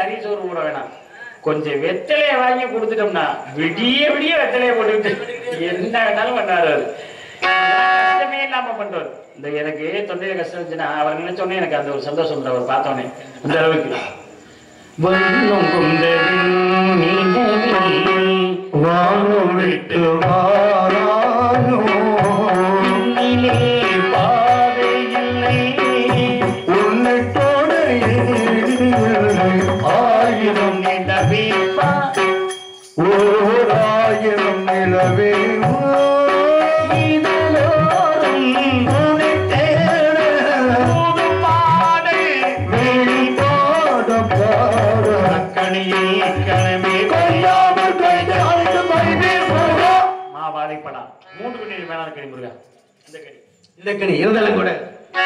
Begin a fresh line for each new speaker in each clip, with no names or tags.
கறி சோறு கூட வேணாம் கொஞ்சம் வெத்தலைய வாங்கி கொடுத்துட்டோம்னா விடிய விடிய வெத்தலைய போட்டுக்கிட்டு என்ன வேணாலும் பண்ணாரு அவரு. கஷ்டமே இல்லாம பண்றாரு இந்த எனக்கு தொண்டையில கஷ்டம் இருந்துச்சுன்னா அவர் நினைச்சோடனே எனக்கு அந்த ஒரு சந்தோஷம் உண்டு அவர் பார்த்தோன்னே அந்த அளவுக்கு வண்ணம் கொண்ட
வானம் விட்டு வாரானோ
பாதை இல்லை
உன்னை போல ஏதுமில்லை. ஆயிரம்
நிலவிப்பா
ஓர் ஆயிரம் நிலவே
இதழோரம் உன்னை தேட புது பாடல்
வெளிப்பாட பாட
கணியில் கனவே
கொய்யாமல் கைது அழைத்து மைதே போகா
மாவாழைப்படா மூன்று கணி வேணாம் கனி முருகா இந்த கனி
இந்த கனி இருந்தாலும் கூட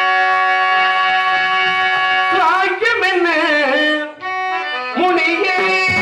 ராஜ்யம் என்ன முனியே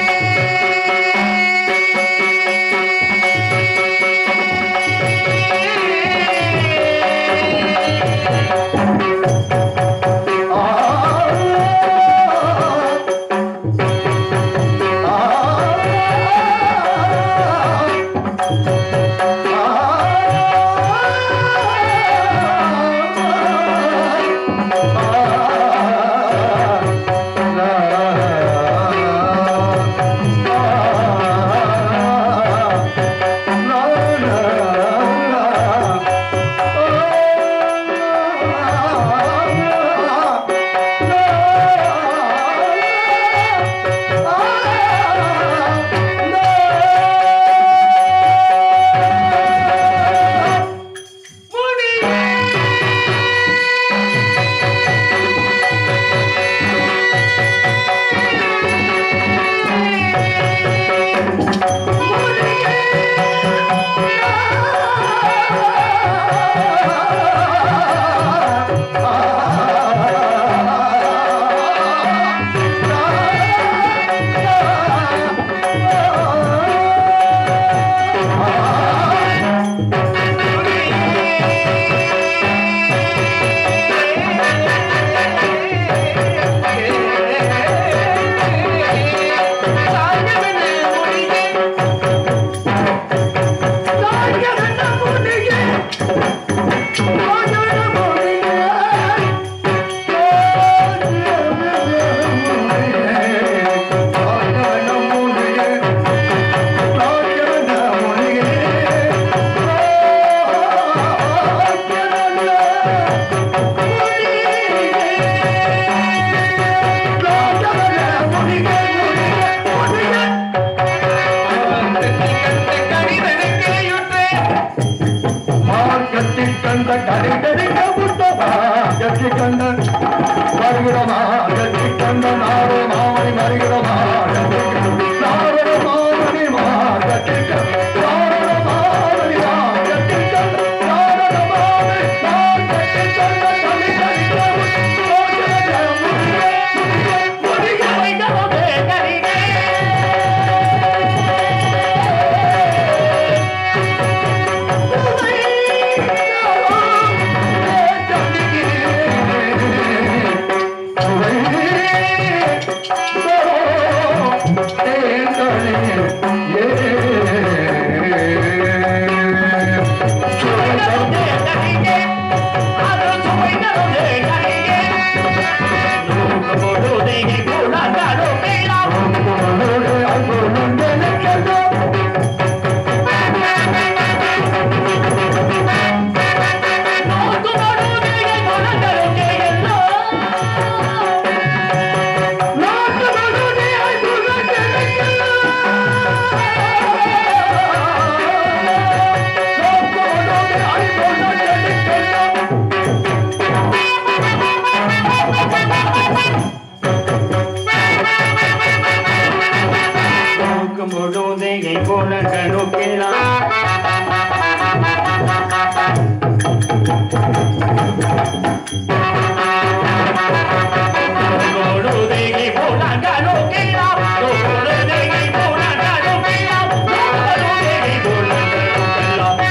கண்ட கடை கடிக்க புத்தகா கட்டி கண்ட வருகிறமா கட்டி கண்ட நாரோ மாமணி வருகிறமா நாரோ மாமணி மா கட்டி கண்ட நாரோ மாமணி மா கட்டி கண்ட நாரோ மாமணி மா கட்டி கண்ட கடை கடிக்க புத்தகா முடிய முடிய
முழுதையை போல கணுக்கெல்லாம் கொடுதையை போல கணுக்கெல்லாம் கொடுதையை போல கணுக்கெல்லாம் கொடுதையை போல கணுக்கெல்லாம்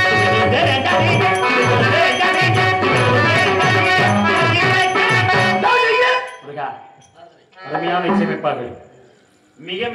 முருகா அருமையான இசையமைப்பார்கள்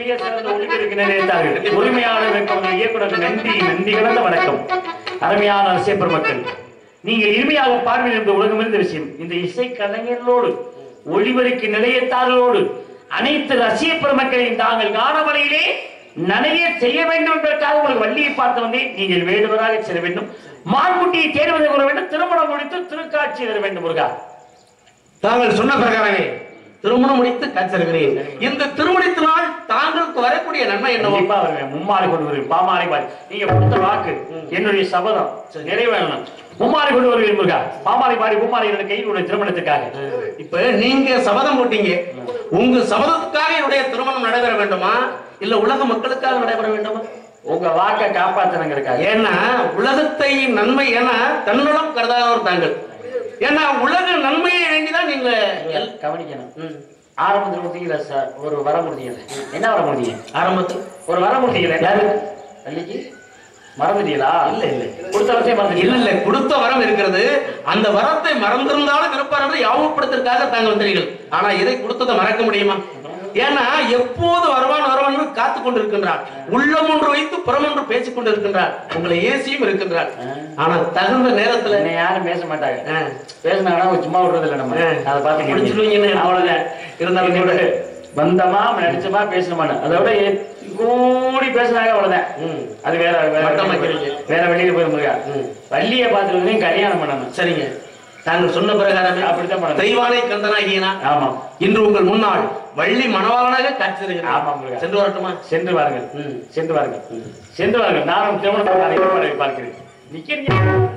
மிக சிறந்த ஒளிபெருக்கு நிலையத்தார்கள் உரிமையாளர் இயக்குனர் இயக்குனர் நன்றி நன்றி கலந்த வணக்கம் அருமையான ரசிக பெருமக்கள் நீங்கள் இனிமையாக பார்வையில் இருந்த உலகம் இருந்த விஷயம் இந்த இசை கலைஞர்களோடு ஒளிபெருக்கு நிலையத்தார்களோடு அனைத்து ரசிக பெருமக்களையும் தாங்கள் காணவரையிலே நனைய செய்ய வேண்டும் என்பதற்காக உங்களுக்கு வள்ளியை பார்த்து வந்தேன் நீங்கள் வேண்டுவராக செல்ல வேண்டும் மான்குட்டியை தேடுவதை கூற வேண்டும் திருமணம் முடித்து திருக்காட்சி தர வேண்டும் முருகா
தாங்கள் சொன்ன பிரகாரமே திருமணம் முடித்து கச்சிருக்கிறேன் இந்த திருமணத்தினால் தாங்களுக்கு வரக்கூடிய நன்மை என்னவோ
கண்டிப்பா வருவேன் மும்மாறி கொண்டு வருவேன் பாமாரி பாரி நீங்க கொடுத்த வாக்கு என்னுடைய சபதம் நிறைவேறணும் மும்மாறி கொண்டு வருவேன் முருகா பாமாரி பாரி மும்மாரி என்னுடைய கையில் உள்ள திருமணத்துக்காக
இப்ப நீங்க சபதம் போட்டீங்க உங்க சபதத்துக்காக என்னுடைய திருமணம் நடைபெற வேண்டுமா இல்ல உலக மக்களுக்காக நடைபெற வேண்டுமா
உங்க வாக்கை காப்பாத்தணுங்கிறக்காக
ஏன்னா உலகத்தை நன்மை ஏன்னா தன்னலம் கருதாதவர் தாங்கள் ஏன்னா உலக நன்மையை வேண்டிதான் நீங்க எல்-
கவனிக்கணும்
ம்.
ஆரம்பத்தில் கொடுத்தீங்களா சார் ஒரு வர முடியல என்ன வர முடியும்
ஆரம்பத்தில்
ஒரு வர முடியல யாரு வள்ளிக்கு மறந்துட்டீங்களா
இல்ல, இல்ல.
கொடுத்த வசதி
இல்ல
மறந்துட்டீங்களா
இல்ல கொடுத்த வரம் இருக்கிறது அந்த வரத்தை மறந்திருந்தாலும் இருப்பார் என்று யாவப்படுத்திற்காக தாங்கள் வந்தீர்கள் ஆனா இதை கொடுத்ததை மறக்க முடியுமா ஏன்னா எப்போது வருவான் வருவான் காத்து கொண்டிருக்கின்றார் உள்ளம் ஒன்று வைத்து புறம் ஒன்று பேசிக் கொண்டிருக்கின்றார் உங்களை ஏசியும் இருக்கின்றார் ஆனா தகுந்த நேரத்துல
என்னை யாரும் பேச மாட்டாங்க
ஆ,
பேசினாங்கன்னா சும்மா விடுறது இல்லை நம்ம
ஆ.
அதை பார்த்து
முடிச்சிடுவீங்கன்னு
அவ்வளவுதான்
இருந்தாலும் கூட
வந்தமா நடிச்சமா பேசணுமான்னு அதை விட ஏ- கூடி பேசினாங்க அவ்வளவுதான்
ம்.
அது வேற வேற
மட்டமா
வெளியில
கிடைச்சு.
போய்- வேற வெளியில போய் முருகா
ம்.
வள்ளியை பார்த்துட்டு கல்யாணம் பண்ணணும்
சரிங்க தாங்கள் சொன்ன பிரகாரமே
அப்படித்தான் பண்ணணும்.
தெய்வானை கந்தனாகியனா
ஆமா
இன்று உங்கள் முன்னால் வள்ளி மணவாளனாக காட்சி
ஆமா,
தருகிறேன்
முருகா.
சென்று வரட்டுமா
சென்று வாருங்கள்
ம்.
சென்று வாருங்கள் சென்று வாருங்கள் நானும் திருமணத்துக்கான ஏற்பாடுகளை பார்க்கிறேன் நிக்கிறீங்க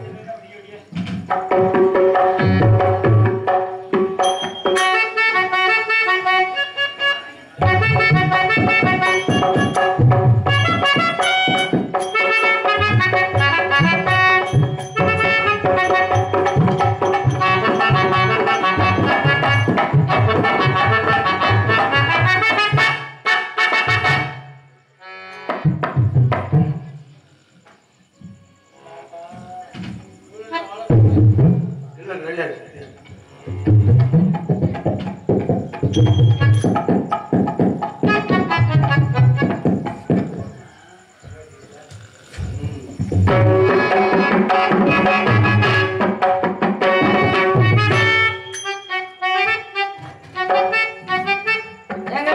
இல்ல கிடையாது
ஏங்க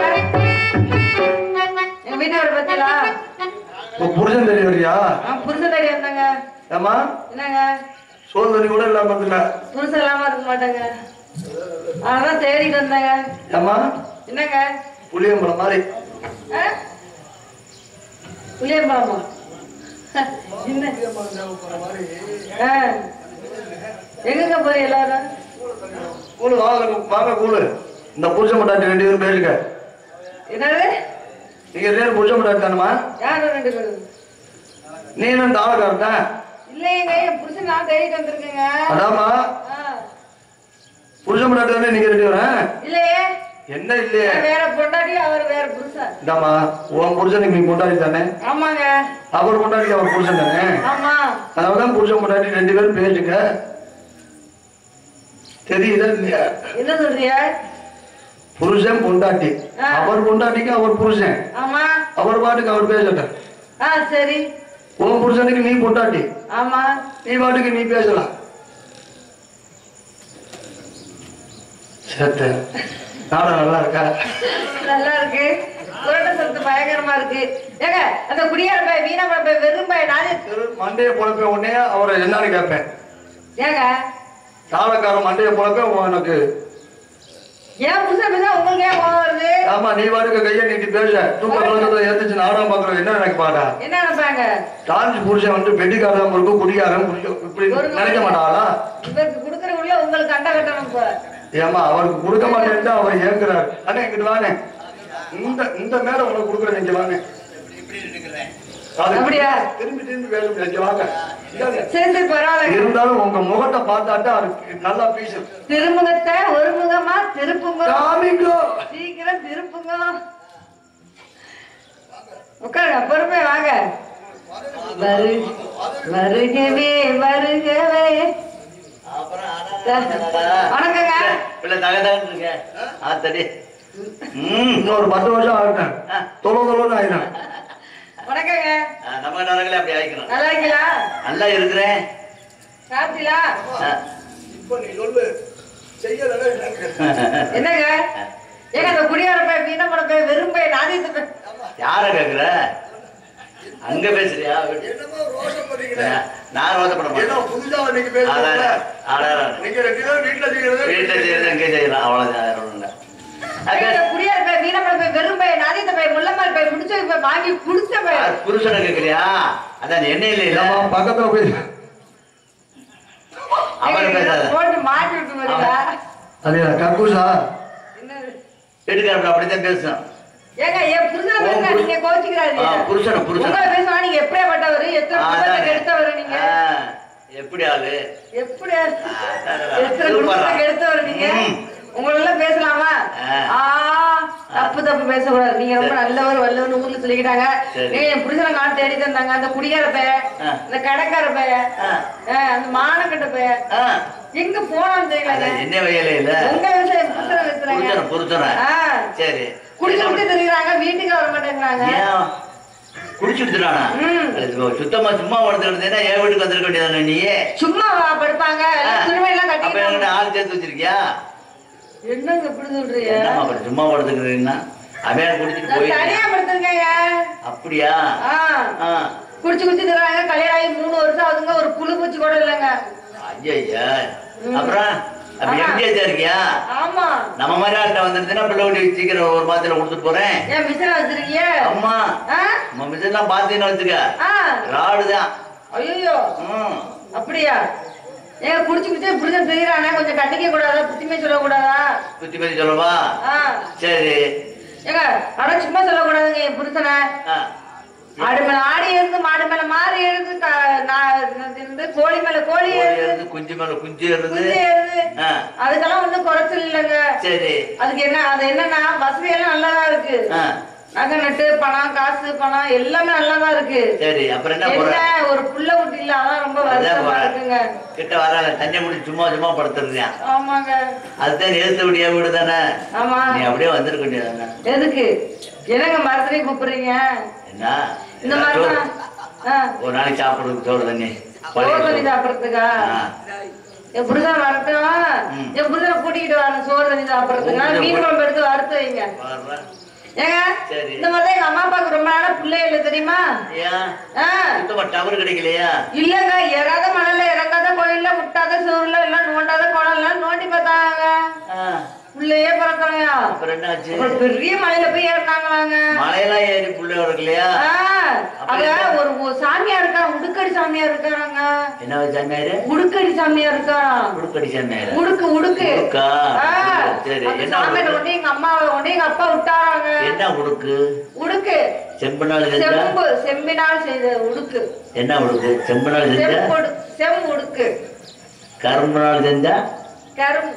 எங்க வீட்டோட பத்தியா
உன் புருஷன் தெரிய வரியா
புருஷன் தேடி வந்தாங்க
ஏமா
என்னங்க
சோறு தண்ணி கூட இல்லாம வந்துல
புருஷன் இல்லாம இருக்க மாட்டாங்க அதான் தேடிட்டு வந்தாங்க
ஏமா
என்னங்க
புளியம்பழம் மாதிரி
ஆ? புளியம்பழமா என்ன ஆ. எங்கங்க போய் எல்லாரும்
கூழு வாங்க வாங்க கூழு இந்த புருஷன் மட்டாட்டி ரெண்டு பேரும் பேசுங்க
என்னது
நீங்க ரெண்டு பேரும் புருஷன் மட்டாட்டி தானமா
யாரும் ரெண்டு பேரும்
நீனும் தாளக்காரன் தான்
இல்லைங்க என் புருஷன் நான் தேடிட்டு வந்திருக்கேங்க
அதாமா
ஆ.
புருஷன் மட்டாட்டி தானே நீங்க ரெண்டு பேரும்
இல்லையே
என்ன இல்லையே
நான் வேற பொண்டாட்டி அவர் வேற புருஷன்
இந்தாம்மா உன் புருஷனுக்கு நீ கொண்டாடி தானே
ஆமாங்க
அவர் கொண்டாடி அவர் புருஷன் தானே
ஆமா
அதனாலதான் புருஷன் கொண்டாடி ரெண்டு பேரும் பேசுங்க தெரியுதா இல்லையா
என்ன சொல்றியா
புருஷன் பொண்டாட்டி
ஆ.
அவர் பொண்டாட்டிக்கு அவர் புருஷன்
ஆமா
அவர் பாட்டுக்கு அவர் பேசட்டும்
ஆ சரி
உன் புருஷனுக்கு நீ பொண்டாட்டி
ஆமா
நீ பாட்டுக்கு நீ பேசலாம் சேத்த நாடகம் நல்லா இருக்கா
நல்லா இருக்கு புரட்ட சத்து பயங்கரமா இருக்கு ஏங்க அந்த குடியார பைய வீணா பைய வெறும் பைய நானே
சரி, மண்டையை புழப்ப உடனே அவரை என்னன்னு கேட்பேன்
ஏங்க
தாளக்காரன் மண்டையை புழப்ப உனக்கு
ஏன் புதுசா பேச உங்களுக்கு ஏன் கோவம் வருது
ஆமா நீ பாட்டுக்கு கையை நீட்டி பேச தூக்க பழக்கத்துல ஏத்துச்சு நாடகம் பாக்குறோம் என்ன நினைக்க பாடா
என்ன நினைப்பாங்க
டான்ஸ் புருஷன் வந்து பெட்டிக்காரன் இருக்கும் குடிகாரன் குடிக்க- இப்படி
ஒரு
நினைக்க மாட்டாளா
இவருக்கு கொடுக்குற உள்ள உங்களுக்கு கண்ட கட்டணும் போல
ஏமா அவருக்கு கொடுக்க மாட்டேன்ட்டு அவர் ஏங்குறாரு அண்ணே இங்கிட்டு வானே இந்த இந்த மேல உனக்கு கொடுக்குறேன் இங்க வாங்க அது
அப்படியா?
திரும்பி திரும்பி பேச முடியாது இங்க வாங்க இந்தாங்க.
சரி சரி பரவாயில்ல
இருந்தாலும் உங்க முகத்தை பார்த்தாட்டா அதுக்கு நல்லா பீசும்
திருமுகத்தை ஒரு முகமா திருப்புங்க
காமிங்கோ
சீக்கிரம் திருப்புங்க உட்காருங்க பொறுமை வாங்க வரு வருகவே வருகவே வணக்கங்க
பிள்ளை தகதான் இருக்க ஆத்தடி
ம்
இன்னொரு பத்து வருஷம் ஆகட்டும்
ஆ.
தொலை தொலைன்னு ஆயிடும்
வணக்கங்க
ஆ, நம்ம நேரங்களே அப்படி ஆயிக்கணும்
நல்லா இருக்கீங்களா
நல்லா இருக்கிறேன்
சாப்பிட்டீங்களா
ஆ.
இப்போ நீ சொல்லு செய்யலன்னா எனக்கு.
என்னங்க ஏங்க அந்த குடியாரப்பை மீனப்படப்பை வெறும்பை நாதியத்தை
யார கேக்குற அங்க பேசுறியா
என்னமோ ரோஷப்படுறீங்களே.
நான் ரோசப்பட
ஏதோ
மாட்டேன்
புதுசா இன்னைக்கு பேசுறீங்க.
அதான், அதான்.
நீங்க ரெண்டு பேரும் வீட்டுல செய்யறது
வீட்டுல செய்யறது எங்கே செய்யலாம் அவ்வளவுதான் வேற ஒண்ணும் இல்ல. அது
குடியாரப்பை மீனப்படப்பை வெறும்பை நாதியத்தை பை முள்ளம்மாள் பை முடிச்ச பை வாங்கி குடிச்ச பை
யார் புருஷனை கேக்குறியா அதான் எண்ணெயில இல்ல
நம்ம பக்கத்துல போய்
அவர் பேசாத
போட்டு மாட்டி விட்டு வரீங்களா
அது கக்கூசா
என்னது
வீட்டுக்காரப்பட அப்படித்தான் பேசும்
ஏங்க என் புருஷனை பேசுனா நீங்க கோச்சிக்கிறாரு
ஆ, புருஷனை, புருஷனை.
உங்களை பேசுனா நீங்க எப்படியாப்பட்டவரு எத்தனை
ஆ,
குடும்பத்தை
அதானே.
கெடுத்தவரு நீங்க
ஆ, எப்படி ஆளு
எப்படி
ஆ, அதான், அதான்.
எத்தனை
சூப்பரா.
குடும்பத்தை கெடுத்தவரு நீங்க
ம்.
உங்களெல்லாம் பேசலாமா
ஆ.
ஆ தப்பு தப்பு பேசக்கூடாது நீங்க ரொம்ப
சரி.
நல்லவர் வல்லவர்னு ஊர்ல சொல்லிக்கிட்டாங்க
சரி.
நீங்க என் புருஷனை காட்டு தேடி தந்தாங்க அந்த குடியார பைய
ஆ.
இந்த கடைக்கார பைய
ஆ.
ஆ, அந்த மானக்கட்ட பைய
ஆ,
எங்க போனான்னு தெரியலங்க
அதான் என்ன வயலே இல்ல
உங்க விஷயம் புருஷனை பேசுறாங்க
புருஷனை புருஷனை
ஆ.
சரி
குடிச்சு குடிச்சு தெரியுறாங்க வீட்டுக்கு வர மாட்டேங்கிறாங்க
ஏன் குடிச்சுடுறானா
ம்.
சுத்தமா சும்மா படுத்துருந்தேன்னா என் வீட்டுக்கு வந்திருக்க வேண்டியதானே நீ
சும்மா வா- படுப்பாங்க துணிமை எல்லாம்
அப்ப
கட்டிட்டு
என்கிட்ட ஆள் சேர்த்து வச்சிருக்கியா
என்னங்க இப்படி சொல்றீங்க
என்னம்மா அப்படி சும்மா படுத்துக்கிறீங்கன்னா அவன் குடிச்சிட்டு
நான்
போய்
தனியா படுத்திருக்கேங்க
அப்படியா
ஆ.
ஆ.
குடிச்சு குடிச்சு தர்றாங்க கல்யாணம் ஆகி மூணு வருஷம் ஆகுதுங்க ஒரு புழு பூச்சி கூட இல்லைங்க
ஐயா அப்புறம் அப்ப எம்ஜிஆர் இருக்கியா
ஆமா
நம்ம மாதிரி ஆள்கிட்ட வந்துருந்துன்னா பிள்ளை குட்டி சீக்கிரம் ஒரு மாதத்துல கொடுத்துட்டு போறேன்
ஏன் மிஷினா வச்சிருக்கீங்க
அம்மா
ஆ?
நம்ம மிஷன்லாம் பார்த்தீங்கன்னு வச்சுக்க
ஆ.
ராடுதான்
ஐயோ
ம்.
அப்படியா ஏங்க குடிச்சு குடிச்சு புரிஞ்ச தெரியுறானே கொஞ்சம் கண்டிக்க கூடாதா புத்திமே சொல்லக்கூடாதா
குத்தி பத்தி சொல்லவா
ஆ.
சரி
ஏங்க ஆனா சும்மா சொல்லக்கூடாதுங்க என் புருஷனை
ஆ.
ஆடு மேல ஆடி இருந்து மாடு மேல மாறி இருந்து க- நான் இருந்து கோழி மேல கோழி
கோழி
இருந்து
இருந்து குஞ்சு மேல குஞ்சு இருந்து
குஞ்சு இருந்து
ஆ.
அதுக்கெல்லாம் ஒண்ணும் குறைச்சல் இல்லைங்க
சரி
அதுக்கு என்ன அது என்னன்னா வசதி எல்லாம் நல்லாதான் இருக்கு
ஆ.
நகை நட்டு பணம் காசு பணம் எல்லாமே நல்லாதான் இருக்கு
சரி அப்புறம் என்ன போற
என்ன ஒரு புள்ள குட்டி இல்ல அதான் ரொம்ப
அதான்
வருத்தமா
போறேன்.
இருக்குங்க
கிட்ட வராங்க தண்ணி முடிச்சு சும்மா சும்மா படுத்துருக்கான்
ஆமாங்க
அதுதான் எழுத்து விடியா வீடு தானே
ஆமா
நீ அப்படியே வந்திருக்க வேண்டியதானே
எதுக்கு என்னங்க மரத்துலயே கூப்பிடுறீங்க
என்ன
இந்த மாதிரிதான் ஆ,
ஒரு நாளைக்கு சாப்பிடுறதுக்கு சோறு தண்ணி பழைய
சோறு தண்ணி
சோறு.
சாப்பிடறதுக்கா
ஆ.
என் புருஷன் வரட்டும்
ம்.
என் புருஷனை கூட்டிக்கிட்டு வரணும் சோறு தண்ணி சாப்பிடறதுக்கு
உன்
மீன்
புருஷன்
குழம்பு எடுத்து வறுத்து வைங்க
வர்றேன்.
ஏங்க
சரி.
இந்த மாதிரி எங்க அம்மா அப்பாவுக்கு ரொம்ப நாளா பிள்ளை இல்லை தெரியுமா
ஏன்
ஆ,
சுத்தமா டவர் கிடைக்கலையா
இல்லங்க ஏறாத மணல்ல இறங்காத கோயில்ல முட்டாத சோறுல எல்லாம் நோண்டாத குளம் எல்லாம் நோண்டி பார்த்தாங்க
ஆ.
பிள்ளையே பிறக்கலையா
அப்புறம் என்னாச்சு
அப்புறம் பெரிய மலையில போய் இறந்தாங்களாங்க
மலையெல்லாம் ஏறி புள்ள வரலையா
ஆ, அங்க ஒரு ஒரு சாமியார் இருக்கா உடுக்கடி சாமியார் இருக்காங்க
என்ன சாமியாரு
உடுக்கடி சாமியார் இருக்காராம்
உடுக்கடி சாமியாரு
உடுக்கு உடுக்கு
உடுக்கா?
ஆ,
சரி,
அந்த
என்ன
சாமியார்
உடுக்கு?
கொண்டு எங்க அம்மாவை கொண்டு எங்க அப்பா விட்டாராங்க
என்ன உடுக்கு
உடுக்கு
செம்பனாள் செஞ்சா
செம்பு செம்பினால் செய்த உடுக்கு
என்ன உடுக்கு செம்பனாள் செஞ்சா
செம்பொடு செம் உடுக்கு
கரும்பு நாள் செஞ்சா
கரும்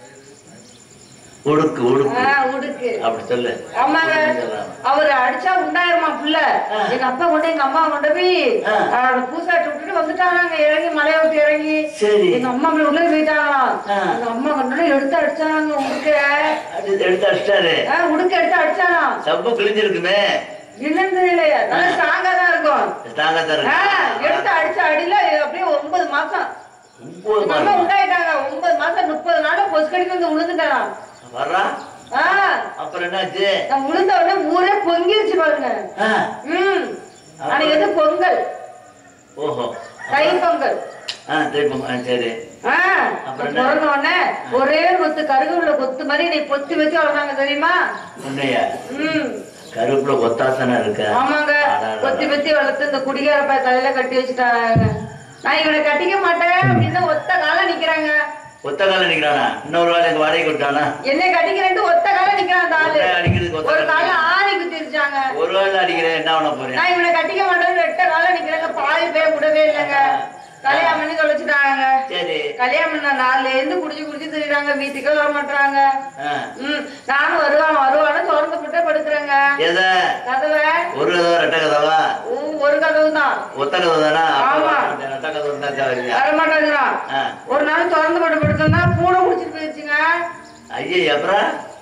உடுக்கு உடுக்கு
ஆ, உடுக்கு
அப்படி சொல்லு
ஆமாங்க அவரு அடிச்சா உண்டாயிருமா புள்ள எங்க அப்பா கொண்டு எங்க அம்மா கொண்டு போய்
ஆ.
அவரோட பூசாட்டி விட்டுட்டு வந்துட்டாங்க இறங்கி மலையை விட்டு இறங்கி
சரி
எங்க அம்மா அப்படி உள்ள போயிட்டாங்களாம்
ஆ.
எங்க அம்மா கொண்டு போய் எடுத்து அடிச்சாங்க உடுக்க
அது எடுத்து அடிச்சிட்டாரு
ஆ, உடுக்க எடுத்து அடிச்சாலாம்
சப்பு கிழிஞ்சிருக்குமே
என்னன்னு தெரியலையே நல்லா ஸ்ட்ராங்கா தான் இருக்கும்
ஸ்ட்ராங்கா தான்
ஆ, எடுத்து
இருக்கு
அடிச்ச அடியில அப்படியே ஒன்பது மாசம்
ஒன்பது
எங்க அம்மா
மாசம்
உண்டாயிட்டாங்க ஒன்பது மாசம் முப்பது நாள் பொசுக்கடிக்கு வந்து விழுந்துட்டான்
வர்றா
ஆ
அப்புறம் என்னாச்சு
நான் விழுந்த உடனே ஊரே பொங்கிருச்சு பாருங்க
ஆ,
ம் அன்னைக்கு வந்து பொங்கல்
ஓஹோ
தை பொங்கல்
ஆ திருப்பம் ஆ சரி
ஆ,
அப்புறம் என்ன?
பிறந்த உடனே ஒரே கொத்து கருகுள்ள கொத்து மாதிரி நீ பொத்தி வச்சு வளர்ந்தாங்க தெரியுமா
உன்னையா
ம்
கருப்புல ஒத்தாசனா இருக்க
ஆமாங்க
அடாடா.
கொத்தி பத்தி வளர்த்து இந்த குடிகார பைய தலையில கட்டி வச்சுட்டாங்க நான் இவனை கட்டிக்க மாட்டேன் அப்படின்னு ஒத்த கால நிக்கிறாங்க
ஒத்த கால நிக்கிறானா இன்னொரு வேலை எங்க வாடகை விட்டானா
என்னை கட்டிக்கிறேன்ட்டு ஒத்த கால நிக்கிறான் அந்த ஆளு
ஒத்த அடிக்கிறதுக்கு ஒத்த
ஒரு
கால
கால ஆணி குத்திருச்சாங்க
ஒரு வேலை அடிக்கிறேன் என்ன பண்ண போறேன்
நான் இவனை கட்டிக்க மாட்டேன்னு ரெட்ட கால நிக்கிறாங்க பாதி பேர் விடவே இல்லைங்க கல்யாணம் பண்ணி தொலைச்சிட்டாங்க
சரி
கல்யாணம் பண்ண நாள்ல இருந்து குடிச்சு குடிச்சு திரிறாங்க வீட்டுக்கே வர மாட்டாங்க
ஆ.
ம் நானும் வருவான் வருவான்னு திறந்து போட்டே படுக்கிறேங்க
எத
கதவை
ஒரு கதவா ரெட்ட கதவா
ஊ, ஒரு கதவு தான்
ஒத்த கதவு தானா
ஆமா.
ரெட்ட கதவு இருந்தா தேவையில்லையா
வர மாட்டேங்கிறான்
ஆ.
ஒரு நாள் திறந்து போட்டு படுத்தோம்னா பூனை குடிச்சிட்டு போயிடுச்சுங்க
ஐயே அப்புறம்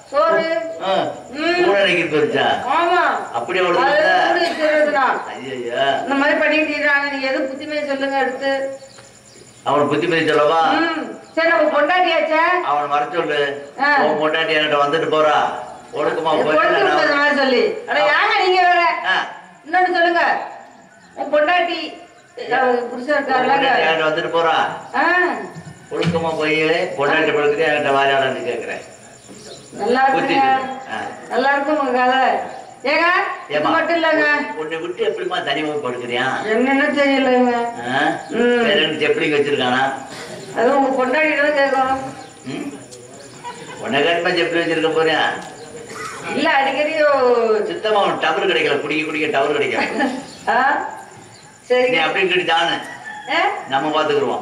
சோறு
ஆ,
ம்.
கூட அடிக்கிட்டு போயிருச்சா
ஆமா
அப்படியே
அது
அவ்வளவு
கூடி வச்சிருக்குதான்.
ஐயா
இந்த மாதிரி பண்ணிட்டு இருக்காங்க நீங்க எது புத்திமையை சொல்லுங்க அடுத்து
அவனை புத்தி பத்தி சொல்லவா
ம். சரி நம்ம கொண்டாடியாச்சே
அவனை வர சொல்லு
ஆ.
உன் பொண்டாட்டி என்கிட்ட வந்துட்டு போறா ஒழுக்கமா
கொடுத்து
போயிட்டு
விட்டது
நான்
மாதிரி சொல்லி அட ஏங்க நீங்க வேற
ஆ,
இன்னொன்னு சொல்லுங்க உன் பொண்டாட்டி அஹ், புருஷன்
உன்
இருக்காருல்லங்க
பொண்டாட்டி என்கிட்ட வந்துட்டு போறா
ஆ,
ஒழுக்கமா போய் பொண்டாட்டி படுக்குது என்கிட்ட வாயாடான்னு கேக்குறேன்
நல்லா
புத்தி
இருக்குங்க
ஆ.
நல்லா இருக்கும் உங்க கதை ஏங்க இது
ஏம்மா,
மட்டும் இல்லைங்க
உன்னை விட்டு எப்படிமா தனிமா படுக்கிறியா
என்னன்னு தெரியலங்க
ஆ?
ம்.
வேற ரெண்டு செப்பலிங்க வச்சிருக்கானா
அது உங்க பொண்டாட்டி தான் கேட்கணும்
ம்? உன்னை கட்டுமா செப்பலி வச்சிருக்க போறியா
இல்ல அடிக்கடி
சுத்தமா அவன் டவர் கிடைக்கல குடிக்க குடிக்க டவர் கிடைக்கல
ஆ
நீ
சரிங்க
அப்படின்னு சொல்லிட்டானு
ஏ,
நம்ம பாத்துக்குருவோம்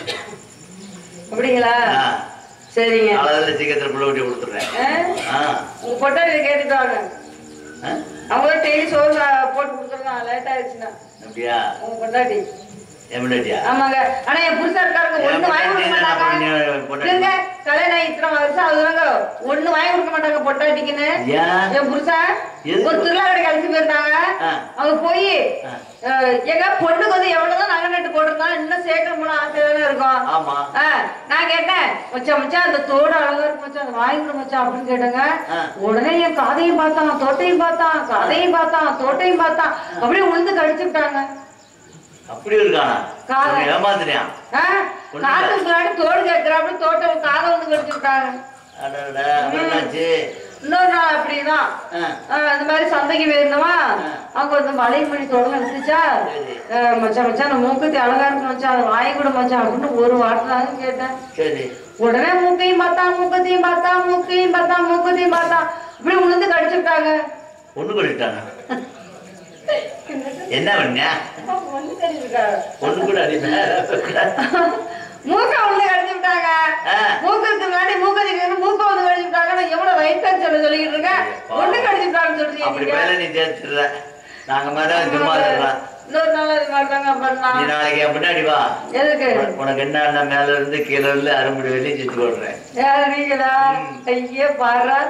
அப்படிங்களா
ஆ.
சரிங்க
அவ்வளவுதான் சீக்கிரத்துல புள்ள ஊட்டி கொடுத்துடுறேன்
ஆ,
ஆ.
உங்க பொண்டாட்டி கேட்டுட்டு வாங்க
ஆ?
அவங்க டெய்லி சோறு சா- போட்டு கொடுத்துருந்தாங்க லேட் ஆயிடுச்சுன்னா
அப்படியா
உங்க பொண்டாட்டி
என் பொண்டாட்டியா
ஆமாங்க ஆனா என் புருஷன் இருக்காருங்க
என்
ஒண்ணு வாங்கி கொடுக்க
பொண்டாட்டி என்ன பண்ணி
மாட்டாங்க
பொண்டாட்டி?
இருங்க கல்யாணம் ஆகி இத்தனை வருஷம் அதுதாங்க ஒண்ணு வாங்கி கொடுக்க மாட்டாங்க பொட்டாட்டிக்குன்னு
ஏன்
என் புருஷன்
எதுக்கு?
ஒரு திருவிழா கடைக்கு அழைச்சு போயிருந்தாங்க
ஆ.
அவங்க போய்
ஆ.
எங்க பொண்ணுக்கு வந்து எவ்வளவுதான் நகை நட்டு போட்டிருந்தாலும் இன்னும் சேர்க்கணும்னு ஆசையா தானே இருக்கும்
ஆமா
ஆ, நான் கேட்டேன் மச்சான் மச்சான் அந்த தோடு அழகா இருக்கு மச்சான் அதை வாங்கி கொடு மச்சான் அப்படின்னு கேட்டேங்க
ஆ.
உடனே என் காதையும் பார்த்தான் தோட்டையும் பார்த்தான் காதையும் பார்த்தான் தோட்டையும் பார்த்தான் அப்படியே உளுந்து கடிச்சு விட்டாங்க
அப்படி இருக்கானா
காலை.
உன்னை ஏமாத்துறியா
ஆ, காதுக்கு முன்னாடி தோடு கேட்கிறாப்புல தோட்டம் காதை வந்து கடிச்சு விட்டாங்க
அடடா, அப்புறம் என்னாச்சு
இன்னொரு நாள் அப்படிதான்
ஆ.
ஆ, இந்த மாதிரி சந்தைக்கு போயிருந்தோமா அங்க வந்து மலை மணி தொடர்ந்து இருந்துச்சா
சரி.
ஆ, மச்சான் மச்சான் அந்த மூக்குத்தி அழகா இருக்கு மச்சான் அதை வாங்கி கொடு மச்சான் அப்படின்னு ஒரு வார்த்தை தாங்க கேட்டேன்
சரி
உடனே மூக்கையும் பார்த்தா மூக்கத்தையும் பார்த்தா மூக்கையும் பார்த்தா மூக்கத்தையும் பார்த்தா இப்படி உளுந்து கடிச்சு விட்டாங்க
ஒண்ணு கொடுத்தானா என்ன பண்ண
ஒண்ணு கடிச்சு விட்டாங்க.
ஒண்ணு கூட அடிப்பேன்
மூக்க உளுந்து கடிச்சு விட்டாங்க
ஆ.
மூக்குக்கு முன்னாடி மூக்கத்துக்கு மூக்க வந்து கடிச்சு விட்டாங்க நான் எவ்வளவு வயிற்று சொல்ல சொல்லிக்கிட்டு இருக்கேன் ஒண்ணு கடிச்சு விட்டாங்கன்னு சொல்றீங்க
அப்படி
நீங்க.
மேல நீ சேர்த்துடுற நாங்க மேல சும்மா இருக்கலாம்
இன்னொரு நாள் இது மாதிரி தாங்க
நீ
பண்ணலாம்
நாளைக்கு என் பின்னாடி வா
எதுக்கு
உனக்கு- உனக்கு என்ன மேல இருந்து கீழ இருந்து அரும்புடி வெளியே செஞ்சு போடுறேன்
யாரு நீங்களா ஐயே பாரா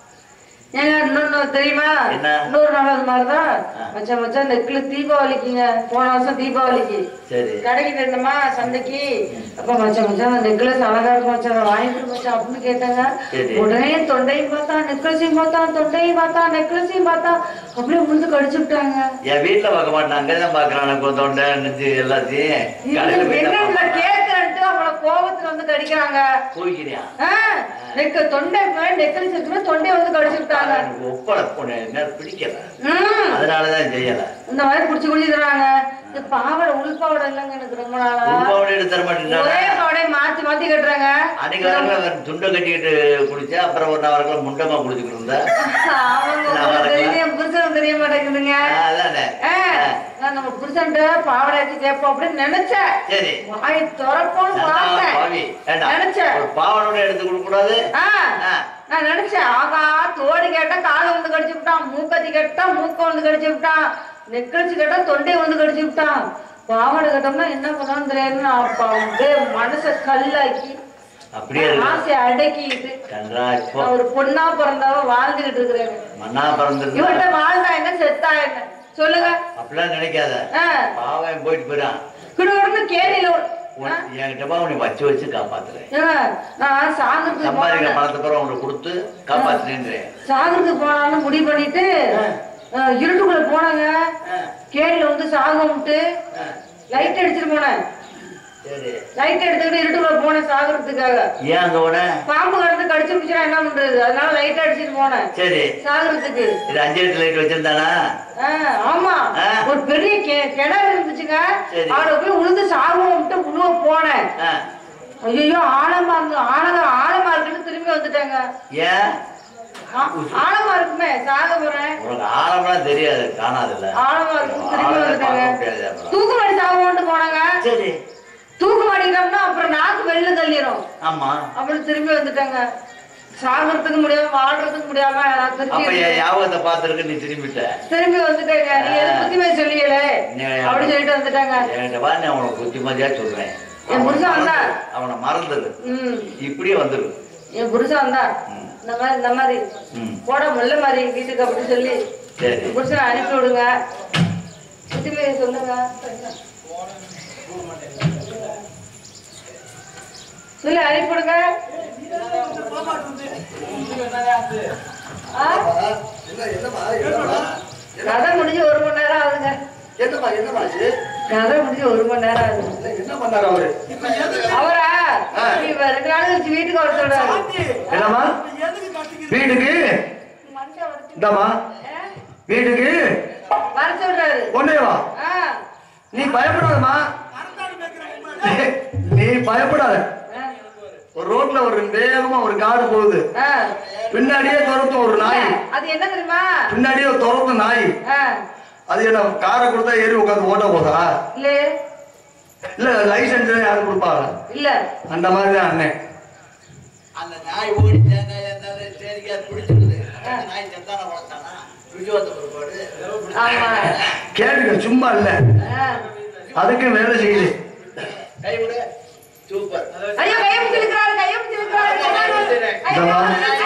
ஏங்க இன்னொன்னு தெரியுமா
என்ன?
இன்னொரு நாள் அது மாதிரிதான்
ஆ.
மச்சான் மச்சான் நெக்ல தீபாவளிக்குங்க போன வருஷம் தீபாவளிக்கு
சரி
கடைக்கு போயிருந்தோமா சந்தைக்கு அப்ப மச்சான் மச்சான் அந்த நெக்லஸ் அழகா இருக்கு மச்சான் அதை வாங்கி கொடு மச்சான் அப்படின்னு கேட்டாங்க
சரி.
உடனே தொண்டையும் பார்த்தா நெக்லஸையும் பார்த்தா தொண்டையும் பார்த்தா நெக்லஸையும் பார்த்தா அப்படியே முழுந்து கடிச்சு விட்டாங்க
என் வீட்டுல பார்க்க மாட்டான் அங்கதான் பாக்குறான் எனக்கு தொண்டை நெஞ்சு எல்லாத்தையும் கடையில போய் தான்
என்ன
பார்ப்பான்.
கேட்கறன்ட்டு அவளை கோபத்துல வந்து கடிக்கிறாங்க
போய்க்கிறியா
ஆ, நெக்க தொண்டை நெக்லஸ் எடுத்துட்டு தொண்டையை வந்து கடிச்சு விட்டாங்க
எனக்கு ஒப்படை உன்னை என்ன பிடிக்கல
ம்.
அதனாலதான் செய்யல
இந்த மாதிரி புடிச்சு குடிக்கிறாங்க இந்த பாவடை உள் பாவடை இல்லைங்க எனக்கு ரொம்ப நாளா
உருவாவோட எடுத்து தர மாட்டேங்கிறாங்க
ஒரே பாவடை மாத்தி மாத்தி கட்டுறாங்க
அன்னைக்கு வரல துண்டை கட்டிக்கிட்டு குடிச்சா அப்புறம் ஒரு நாள் வரல முண்டமா குடிச்சுக்கிட்டு இருந்த
அவங்க
நான் வரல.
தெரியும் என் புருஷனுக்கு தெரிய மாட்டேங்குதுங்க
அதானே
ஆ, நான் நம்ம புருஷன்ட்ட பாவடை வச்சு கேட்போம் அப்படின்னு நினைச்சேன்
சரி
வாய் திறப்போன்னு
நான்
பார்த்தேன்
பாவி. ஏண்டா,
நினைச்சேன்
ஒரு பாவனோட எடுத்து கொடுக்க கூடாது
ஆ,
ஆ.
நான் நினைச்சேன் ஆகா தோடு கேட்டா காதை வந்து கடிச்சு விட்டான் மூக்கத்தி கேட்டா மூக்க வந்து கடிச்சு விட்டான் நெக்கடிச்சு கேட்டா தொண்டையை வந்து கடிச்சு விட்டான் பாவாடை கேட்டோம்னா என்ன பண்ணான்னு தெரியாது நான் அப்ப வந்து மனச கல்லாக்கி
அப்படியே இருக்கு
ஆசையை அடக்கிட்டு
கன்றாய் போ
நான் ஒரு பொண்ணா பிறந்தாவ வாழ்ந்துகிட்டு இருக்கிறேன்
மண்ணா பிறந்திருந்தா
இவன்ட்ட வாழ்ந்தா என்ன செத்தா என்ன சொல்லுங்க
அப்படிலாம் நினைக்காத
ஆ,
பாவன் போயிட்டு போயிடான்
கிடுகிடுன்னு கேணியில ஒரு- ஆ,
உன்- என்கிட்ட பா உன்னை வச்சு வச்சு காப்பாத்துறேன்
ஏங்க, நான் சாகிறதுக்கு
சம்பாதிக்கிற
போனேன்
பணத்தை பிறகு உனக்கு கொடுத்து காப்பாத்துறேன்றேன்
சாகிறதுக்கு போனாலும் முடிவு பண்ணிட்டு ஆ, இருட்டுக்குள்ள போனாங்க கேணில வந்து சாகம் விட்டு லைட் அடிச்சிட்டு போனேன்
சரி
லைட் எடுத்துக்கிட்டு இருட்டுக்குள்ள போனேன் சாகிறதுக்காக
ஏன் அங்க போன
பாம்பு கடந்து கடிச்சு பிடிச்சா என்ன பண்றது அதனால லைட் அடிச்சிட்டு போனேன்
சரி
சாகிறதுக்கு
இது அஞ்சு எட்டு லைட் வச்சிருந்தானா
ஆ, ஆமா
ஆ.
ஒரு பெரிய கி- கிணறு இருந்துச்சுங்க
சரி.
அவட போய் உளுந்து சாகம் விட்டு உழுவ போனேன்
ஆ.
ஐயோ ஆழமா இருந்து ஆழமா ஆழமா இருக்குன்னு திரும்பி வந்துட்டாங்க
ஏன்
ஆ- ஆழமா இருக்குமே சாக போறேன்
உனக்கு ஆழம்லாம் தெரியாது காணாதுல்ல
ஆழமா இருக்குன்னு திரும்பி
ஆழத்தை
வந்துட்டாங்க
பார்க்க முடியாது அப்புறம்.
தூக்கு மாடி சாகணும்னு போனாங்க
சரி
தூக்கு மாடிக்கிறோம்னா அப்புறம் நாக்கு வெளில தள்ளிடும்
ஆமா
அப்புறம் திரும்பி வந்துட்டாங்க சாகிறதுக்கு முடியாம வாழ்றதுக்கு முடியாம நான்
அப்ப
திரும்பி
என் ஞாபகத்தை பார்த்திருக்கு நீ திரும்பிட்ட
திரும்பி வந்துட்டாங்க நீ எது புத்திமே சொல்லியலே
நீ-
அப்படி சொல்லிட்டு வந்துட்டாங்க
என்கிட்ட வா நான் உனக்கு புத்திமதியா சொல்றேன்
என் புருஷன் வந்தா?
அவனை மறந்துரு
ம்
இப்படியே வந்துரு
என் புருஷன் வந்தா இந்த மாதிரி இந்த மாதிரி
ம்.
போட முல்ல மாதிரி வீட்டுக்கு அப்படி சொல்லி
சரி
என் புருஷனை அனுப்பி விடுங்க சுத்திமே சொல்லுங்க சொல்லி அனுப்பி விடுங்க ஆ?
என்ன என்னம்மா என்னம்மா
கதை முடிஞ்சு ஒரு மணி நேரம் ஆகுதுங்க
என்னம்மா என்னம்மா இது
கதை முடிஞ்சு ஒரு மணி நேரம் ஆகுது
இல்ல, என்ன பண்ணாரு அவரு
அவரா
ஆ.
இப்ப ரெண்டு நாள் கழிச்சு வீட்டுக்கு வர சொல்றாரு
என்னம்மா வீட்டுக்கு
மனுஷன் வர சொல்லி-
இந்தாம்மா
ஆ?
வீட்டுக்கு
வர சொல்றாரு
ஒன்னே வா
ஆ.
நீ பயப்படாதம்மா நீ பயப்படாத
ஆ.
ஒரு ரோட்ல ஒரு வேகமா ஒரு காடு போகுது
ஆ.
பின்னாடியே துரத்தும் ஒரு நாய்
அது என்ன தெரியுமா
பின்னாடியே ஒரு துரத்தும் நாய்
ஆ.
அது என்ன காரை கொடுத்தா ஏறி உட்காந்து ஓட்ட போதா
இல்ல
இல்ல லைசன்ஸ் யாரும் கொடுப்பாங்க
இல்ல
அந்த மாதிரி தான் அண்ணன்
அந்த நாய் ஓடி தேங்காய் இருந்தாலும் தேடிக்கா பிடிச்சிருது அந்த நாய் செத்தான வளர்த்தானா ருஜுவத்த பிற்பாடு
ஆமா
கேட்டுக்க சும்மா இல்ல
ஆ.
அதுக்கு வேலை செய்யுது
கை விடு சூப்பர்
ஐயோ கையம் சிலுக்கிறாரு கையம் சிலுக்கிறாரு
இந்தம்மா.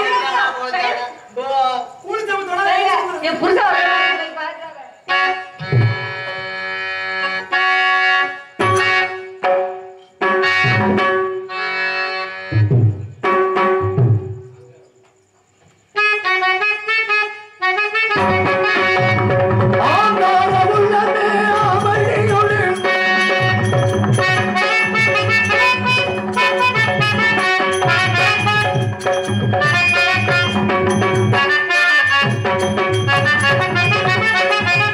என் புருஷன் வர்றாரு, போய் பார்க்கறாரு.
Thank you.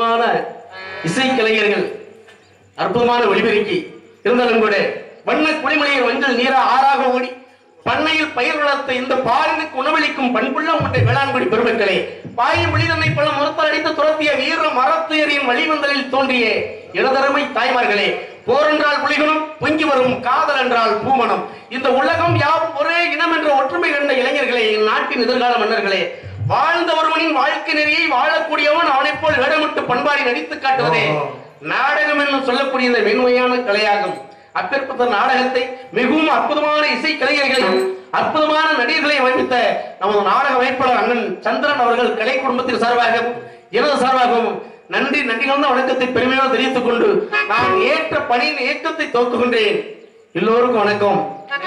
அற்புதமான இசைக்கலைஞர்கள் அற்புதமான ஒளிபெருக்கி இருந்தாலும் கூட வண்ண குளிமலையில் மஞ்சள் நீரா ஆறாக ஓடி பண்ணையில் பயிர் வளர்த்த இந்த பாலினுக்கு உணவளிக்கும் பண்புள்ள உங்களுடைய வேளாண்குடி பெருமக்களே பாயும் விழிதன்னை பல முறத்தால் அடித்து துரத்திய வீர மரத்துயரின் வழிவந்தலில் தோன்றிய இளதரமை தாய்மார்களே போரென்றால் புலிகுணம் பொங்கி வரும் காதல் என்றால் பூமணம் இந்த உலகம் யாவும் ஒரே இனம் என்ற ஒற்றுமை கண்ட இளைஞர்களே இந்நாட்டின் எதிர்கால மன்னர்களே வாழ்ந்த ஒருவனின் வாழ்க்கை நெறியை வாழக்கூடியவன் அவனைப் போல் வேடமிட்டு பண்பாடி நடித்து காட்டுவதே நாடகம் என்று சொல்லக்கூடிய இந்த மென்மையான கலையாகும் அப்பேற்பட்ட நாடகத்தை மிகவும் அற்புதமான இசை கலைஞர்களையும் அற்புதமான நடிகர்களை அமைத்த நமது நாடக அமைப்பாளர் அண்ணன் சந்திரன் அவர்கள் கலை குடும்பத்தின் சார்பாகவும் எனது சார்பாகவும் நன்றி நன்றி கலந்த வணக்கத்தை பெருமையாக தெரிவித்துக் கொண்டு நான் ஏற்ற பணியின் இயக்கத்தை துவக்குகின்றேன் எல்லோருக்கும் வணக்கம்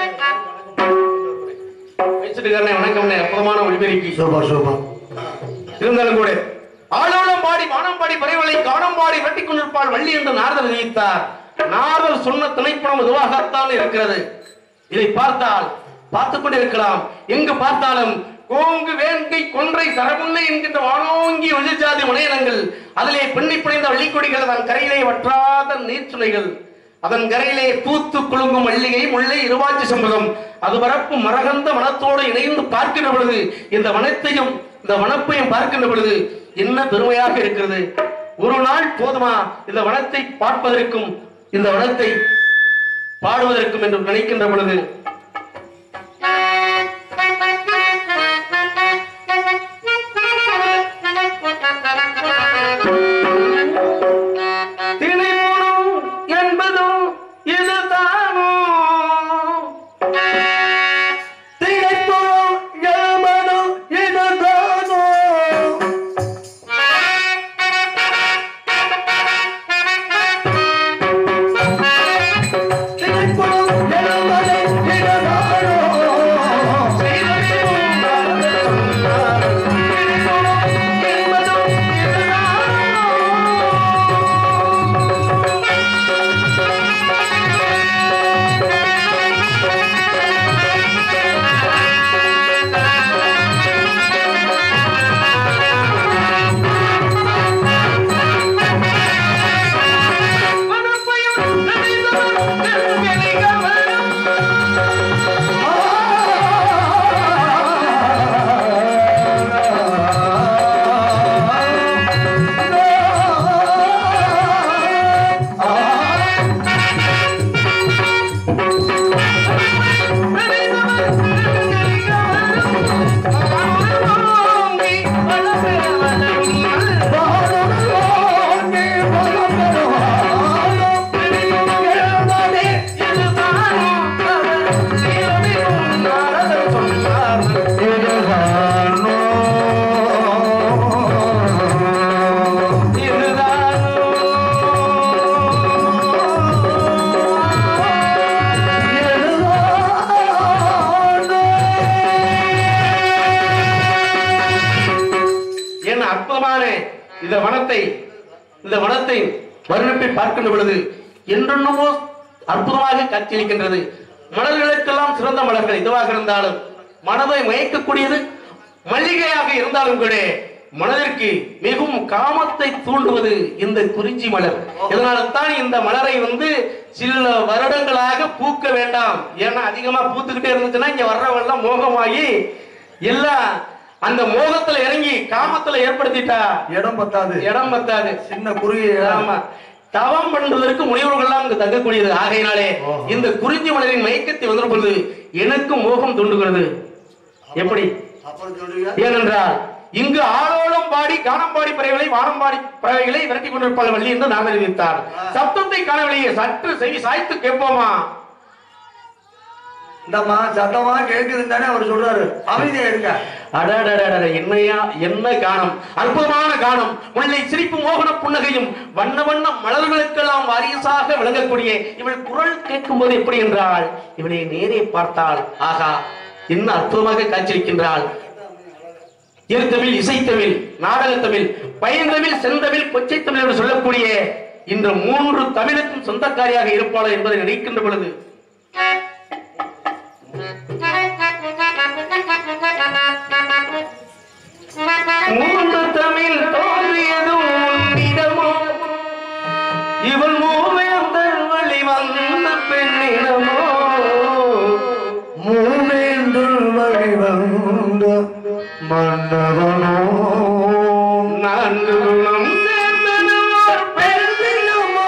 வச்சுட்டுக்காரனே வணக்கம் அற்புதமான ஒளிபெருக்கி
சூப்பர் சூப்பர்
இருந்தாலும் கூட ஆளோளம் பாடி வானம் பாடி பறைவலை காணம் பாடி வெட்டி கொண்டிருப்பாள் வள்ளி என்று நாரதர் விதித்தார் நாரதர் சொன்ன திணைப்படம் இதுவாகத்தான் இருக்கிறது இதை பார்த்தால் பார்த்துக் கொண்டிருக்கலாம் எங்கு பார்த்தாலும் கோங்கு வேங்கை கொன்றை சரமுன்னை என்கின்ற வானோங்கி ஒளிஜாதி முனையனங்கள் அதிலே பின்னி பிணைந்த வள்ளிக்கொடிகள் அதன் கரையிலே வற்றாத நீர்ச்சுனைகள் அதன் கரையிலே பூத்து குலுங்கும் மல்லிகை முல்லை இருவாச்சி சம்பதம் அது பரப்பும் மரகந்த வனத்தோடு இணைந்து பார்க்கின்ற பொழுது இந்த வனத்தையும் இந்த வனப்பையும் பார்க்கின்ற பொழுது என்ன பெருமையாக இருக்கிறது ஒரு நாள் போதுமா இந்த வனத்தை பார்ப்பதற்கும் இந்த வனத்தை பாடுவதற்கும் என்று நினைக்கின்ற பொழுது திணைப்புணம் என்பதும் இதுதானோ
திரைப்புறம் எமனும் இதுதானோ திரைப்புறம் எமனும் இதுதானோ
என்ன அற்புதமான இந்த வனத்தை இந்த வனத்தை வர்ணிப்பை பார்க்கின்ற பொழுது என்றென்னமோ அற்புதமாக காட்சியளிக்கின்றது மலர்களுக்கெல்லாம் சிறந்த மலர்கள் இதுவாக இருந்தாலும் மனதை மயக்கக்கூடியது மல்லிகையாக இருந்தாலும் கூட மனதிற்கு மிகவும் காமத்தை தூண்டுவது இந்த குறிஞ்சி மலர் இதனால்தான் இந்த மலரை வந்து சில வருடங்களாக பூக்க வேண்டாம் ஏன்னா அதிகமா பூத்துக்கிட்டே இருந்துச்சுன்னா இங்க வர்றவெல்லாம் மோகமாகி எல்லாம் அந்த மோகத்துல இறங்கி காமத்துல ஏற்படுத்திட்டா
இடம் பத்தாது
இடம் பத்தாது
சின்ன குறுகிய இடம்.
ஆமா தவம் பண்ணுவதற்கு முனிவர்கள்லாம் அங்கு தங்கக்கூடியது ஆகையினாலே
ஓஹோ.
இந்த குறிஞ்சி மலரின் மயக்கத்தை வந்த பொழுது எனக்கும் மோகம் தூண்டுகிறது எப்படி
அப்புறம் சொல்றீங்க
ஏனென்றால் இங்கு ஆளோளம் பாடி கானம் பாடி பறவைகளை வானம் பாடி பறவைகளை விரட்டி கொண்டிருப்பாள் வள்ளி என்று நான் அறிவித்தார் சப்தத்தை காணவில்லையே சற்று செவி சாய்த்து கேட்போமா
இந்தம்மா சத்தமா கேக்குதுன்னு தானே அவர் சொல்றாரு அமைதியா இருங்க
அடடடடட என்னையா என்ன கானம் அற்புதமான கானம் முல்லை சிரிப்பு மோகன புன்னகையும் வண்ண வண்ண மலர்களுக்கெல்லாம் வாரிசாக விளங்கக்கூடிய இவள் குரல் கேட்கும் போது எப்படி என்றால் இவளை நேரே பார்த்தால் ஆகா என்ன அற்புதமாக காட்சியளிக்கின்றாள் எழுத்தமிழ் இசைத்தமிழ் நாடகத்தமிழ் பயந்தமிழ் செந்தமிழ் கொச்சைத்தமிழ் என்று சொல்லக்கூடிய இந்த மூன்று தமிழுக்கும் சொந்தக்காரியாக இருப்பாள் என்பதை நினைக்கின்ற பொழுது மூன்று தமிழ் தோன்றியதும் உன்னிடம்
வந்த மன்னவனோ
நான்கு குணம் சேர்ந்தனவோர் பெருந்தினமோ.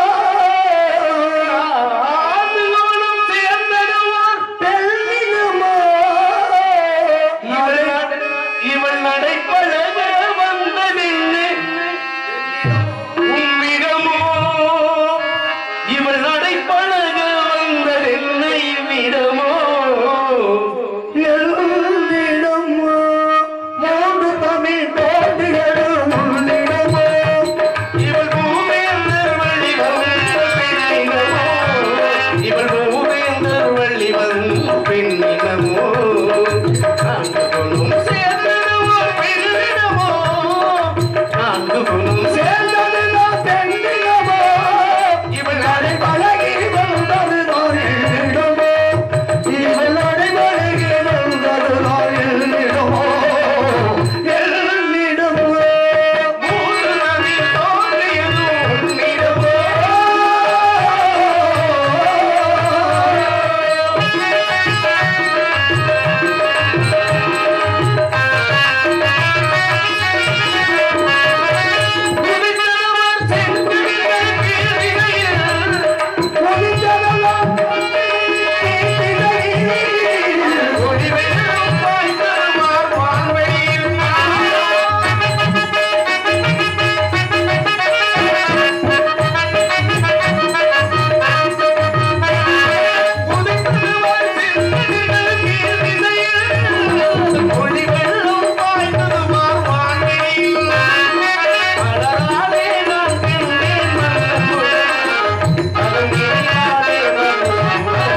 நான்கு குணம் சேர்ந்தனவோர்
பெண்ணினமோ
இவள் நட- இவள் நடைப்பழக வந்ததில்லை உம்மிடமோ இவள் நடைப்பழக வந்ததில்லை இவ்விடமோ
எழுந்திடமோ மூன்று தமிழ் தோன்றியது உள்ளிடமோ
இவள் பூவேந்தர் வள்ளி வந்த பெண்ணினமோ இவள் பூவேந்தர் வள்ளி வந்த பெண்ணினமோ நான்கு குணம் சேர்ந்தனவோ பெண்ணினமோ நான்கு குணம் சேர்ந்ததெல்லாம் பெண்ணினமோ இவள் நடை
பழகி வந்தது நாளிடமோ இவள் அடைபழகி வந்தது நாளிடமோ எழுந்திடமோ
மூன்று நதில் தோன்றியது உன்னிடமோ குவித்தவர் செங்கடல் கீழிகையில் ஒளிவெள்ளம் பாய்ந்தருமார் வான்வெளியில் புதைத்தவர் செங்கடல் கீழிகையில் ஒளிவெள்ளம் பாய்ந்தருமார் வான்வெளியில் மலராலே நான் கண்டேன் மலர்புறம். அதன் நீராலே மலர்புறம்.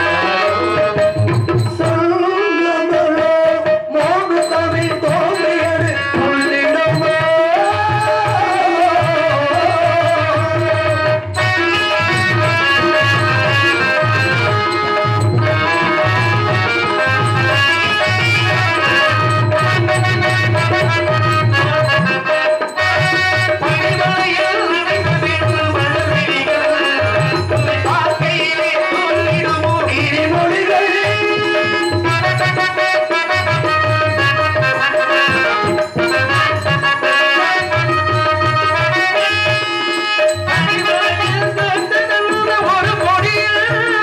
பனிமலையில் நடைபெற்று மலர்விழிகள் உன்னை பார்க்கையிலே சொல்லிடுமோ நீரிமொழிகள் பனிமலையில் சேர்ந்ததென்ன ஒரு கொடியில்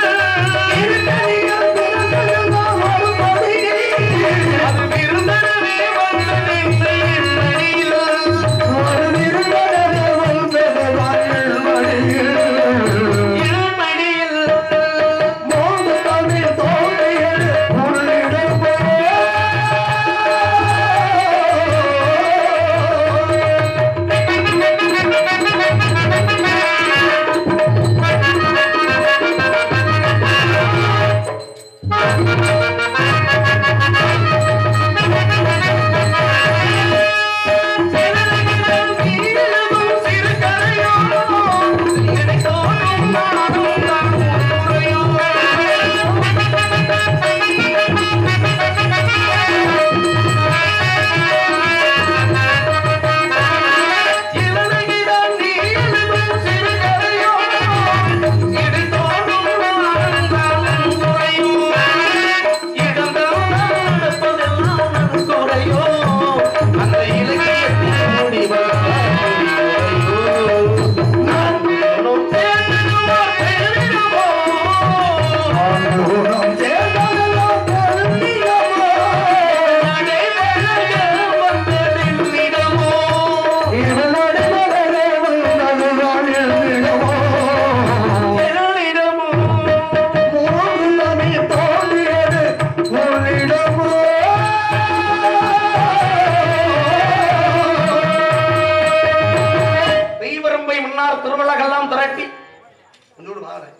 அது விருந்தனவே வந்ததென்ன என் மடியில் இருமடியில் சிறகிடம் நீளமும் சிறு கரையோ இடை தோன்றும் நாடும் நாம் முறையோ சிறகிடம் நீளமும் சிறு கரையோ இடை தோன்றும் நாடும் நாம் முறையோ இடந்தோறும் நடப்பதெல்லாம் நம் குறையோ அந்த இலக்கியத்தின் முடிவாக நான் உன்னும் சேர்ந்திடுவோ பெருமிடுவோ நடைபழக வந்ததென்னிடமோ என்னிடமோ தெய்வரம்பை முன்னார் திருவிழாக்கெல்லாம் திரட்டி
கொஞ்சோடு வாடகை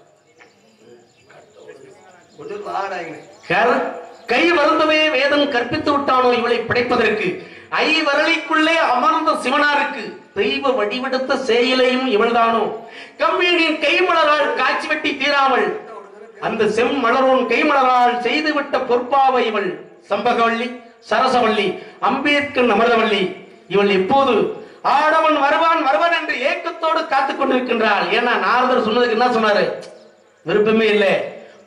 கொஞ்சோடு வாடகை
கர- கை வருந்தவே வேதம் கற்பித்து விட்டானோ இவளை படைப்பதற்கு ஐவரளிக்குள்ளே அமர்ந்த சிவனாருக்கு தெய்வ வடிவெடுத்த சேயிலையும் இவள்தானோ கம்பீனின் கைமலரால் காட்சி வெட்டி தீராமல் அந்த செம்மலரோன் கைமலரால் செய்துவிட்ட பொற்பாவை இவள் சம்பகவள்ளி சரசவள்ளி அம்பேத்கர் அமரவள்ளி இவள் எப்போது ஆடவன் வருவான் வருவான் என்று ஏக்கத்தோடு காத்துக் கொண்டிருக்கின்றாள் ஏன்னா நாரதர் சொன்னதுக்கு என்ன சொன்னாரு விருப்பமே இல்லை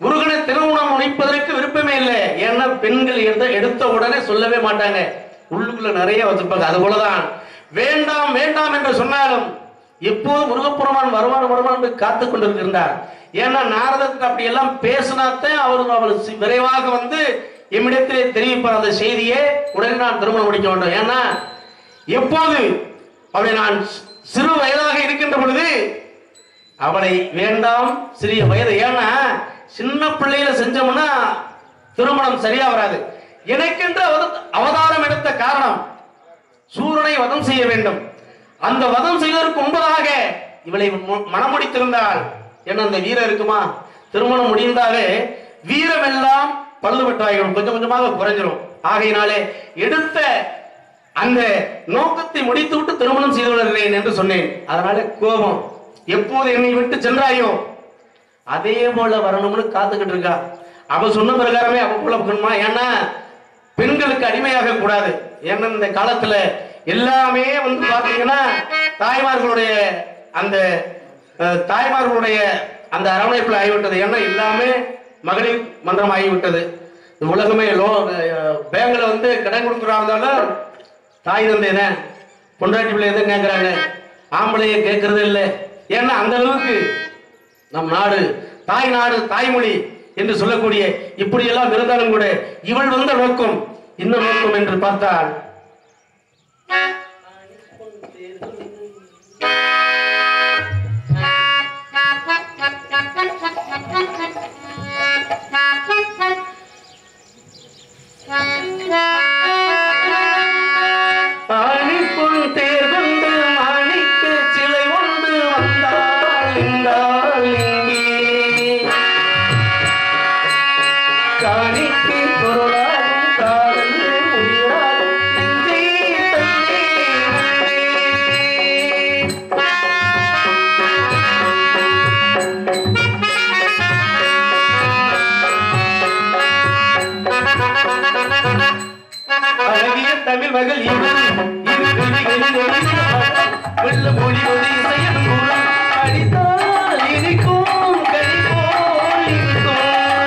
முருகனை திருமணம் முடிப்பதற்கு விருப்பமே இல்லை ஏன்னா பெண்கள் எடுத்த எடுத்த உடனே சொல்லவே மாட்டாங்க உள்ளுக்குள்ள நிறைய வச்சிருப்பாங்க அது போலதான் வேண்டாம் வேண்டாம் என்று சொன்னாலும் எப்போது முருகப்பெருமான் வருவான் வருவான் என்று காத்துக் கொண்டிருக்கின்றார் ஏன்னா நாரதத்துக்கு அப்படி எல்லாம் பேசினாத்தான் அவர் அவர் சி- விரைவாக வந்து எம்மிடத்திலே தெரிவிப்பார் அந்த செய்தியே உடனே நான் திருமணம் முடிக்க வேண்டும் ஏன்னா எப்போது அவளை நான் சி- சிறு வயதாக இருக்கின்ற பொழுது அவளை வேண்டாம் சிறிய வயது ஏன்னா சின்ன பிள்ளையில செஞ்சோம்னா திருமணம் சரியா வராது எனக்கென்று அவத- அவதாரம் எடுத்த காரணம் சூரனை வதம் செய்ய வேண்டும் அந்த வதம் செய்வதற்கு முன்பதாக இவளை மு- மணமுடித்திருந்தால் என்ன அந்த வீரம் இருக்குமா திருமணம் முடிந்தாலே வீரம் எல்லாம் பழுதுபட்டாகிடும் கொஞ்சம் கொஞ்சமாக குறைஞ்சிரும் ஆகையினாலே எடுத்த அந்த நோக்கத்தை முடித்து விட்டு திருமணம் செய்து கொள்கிறேன் என்று சொன்னேன் அதனால கோபம் எப்போது என்னை விட்டு சென்றாயோ அதே போல வரணும்னு காத்துக்கிட்டு இருக்கா அவ சொன்ன பிரகாரமே அவ போல இருக்கணுமா ஏன்னா பெண்களுக்கு அடிமையாக கூடாது ஏன்னா இந்த காலத்துல எல்லாமே வந்து பாத்தீங்கன்னா தாய்மார்களுடைய அந்த அஹ், தாய்மார்களுடைய அந்த அரவணைப்புல ஆகிவிட்டது ஏன்னா எல்லாமே மகளிர் மன்றம் ஆகிவிட்டது இந்த உலகமே லோ அஹ், பேங்க்ல வந்து கடன் கொடுக்குறா இருந்தாலும் தாய் தந்தை தான் பொண்டாட்டி பிள்ளை எதுவும் கேட்கறாங்க ஆம்பளைய கேட்கறது இல்லை ஏன்னா அந்த அளவுக்கு நம் நாடு தாய் நாடு தாய்மொழி என்று சொல்லக்கூடிய இப்படி எல்லாம் இருந்தாலும் கூட இவள் வந்த நோக்கம் என்ன நோக்கம் என்று பார்த்தால் ஆணிப்புண் தேர் கொண்டு மாணிக்க சிலை ஒன்று வந்தாள் இந்தாள் இங்கே காணிக்கு பொருளாகும் காதல் உயிராகும் நெஞ்சே தன்னே அழகிய தமிழ் மகள் இவள் இரு கிளிகளில் ஒளிரும் மகள். வெள்ள மொழி ஒளி இசையின் குரல் அடித்தால் இனிக்கும் கனி போல் இருக்கும்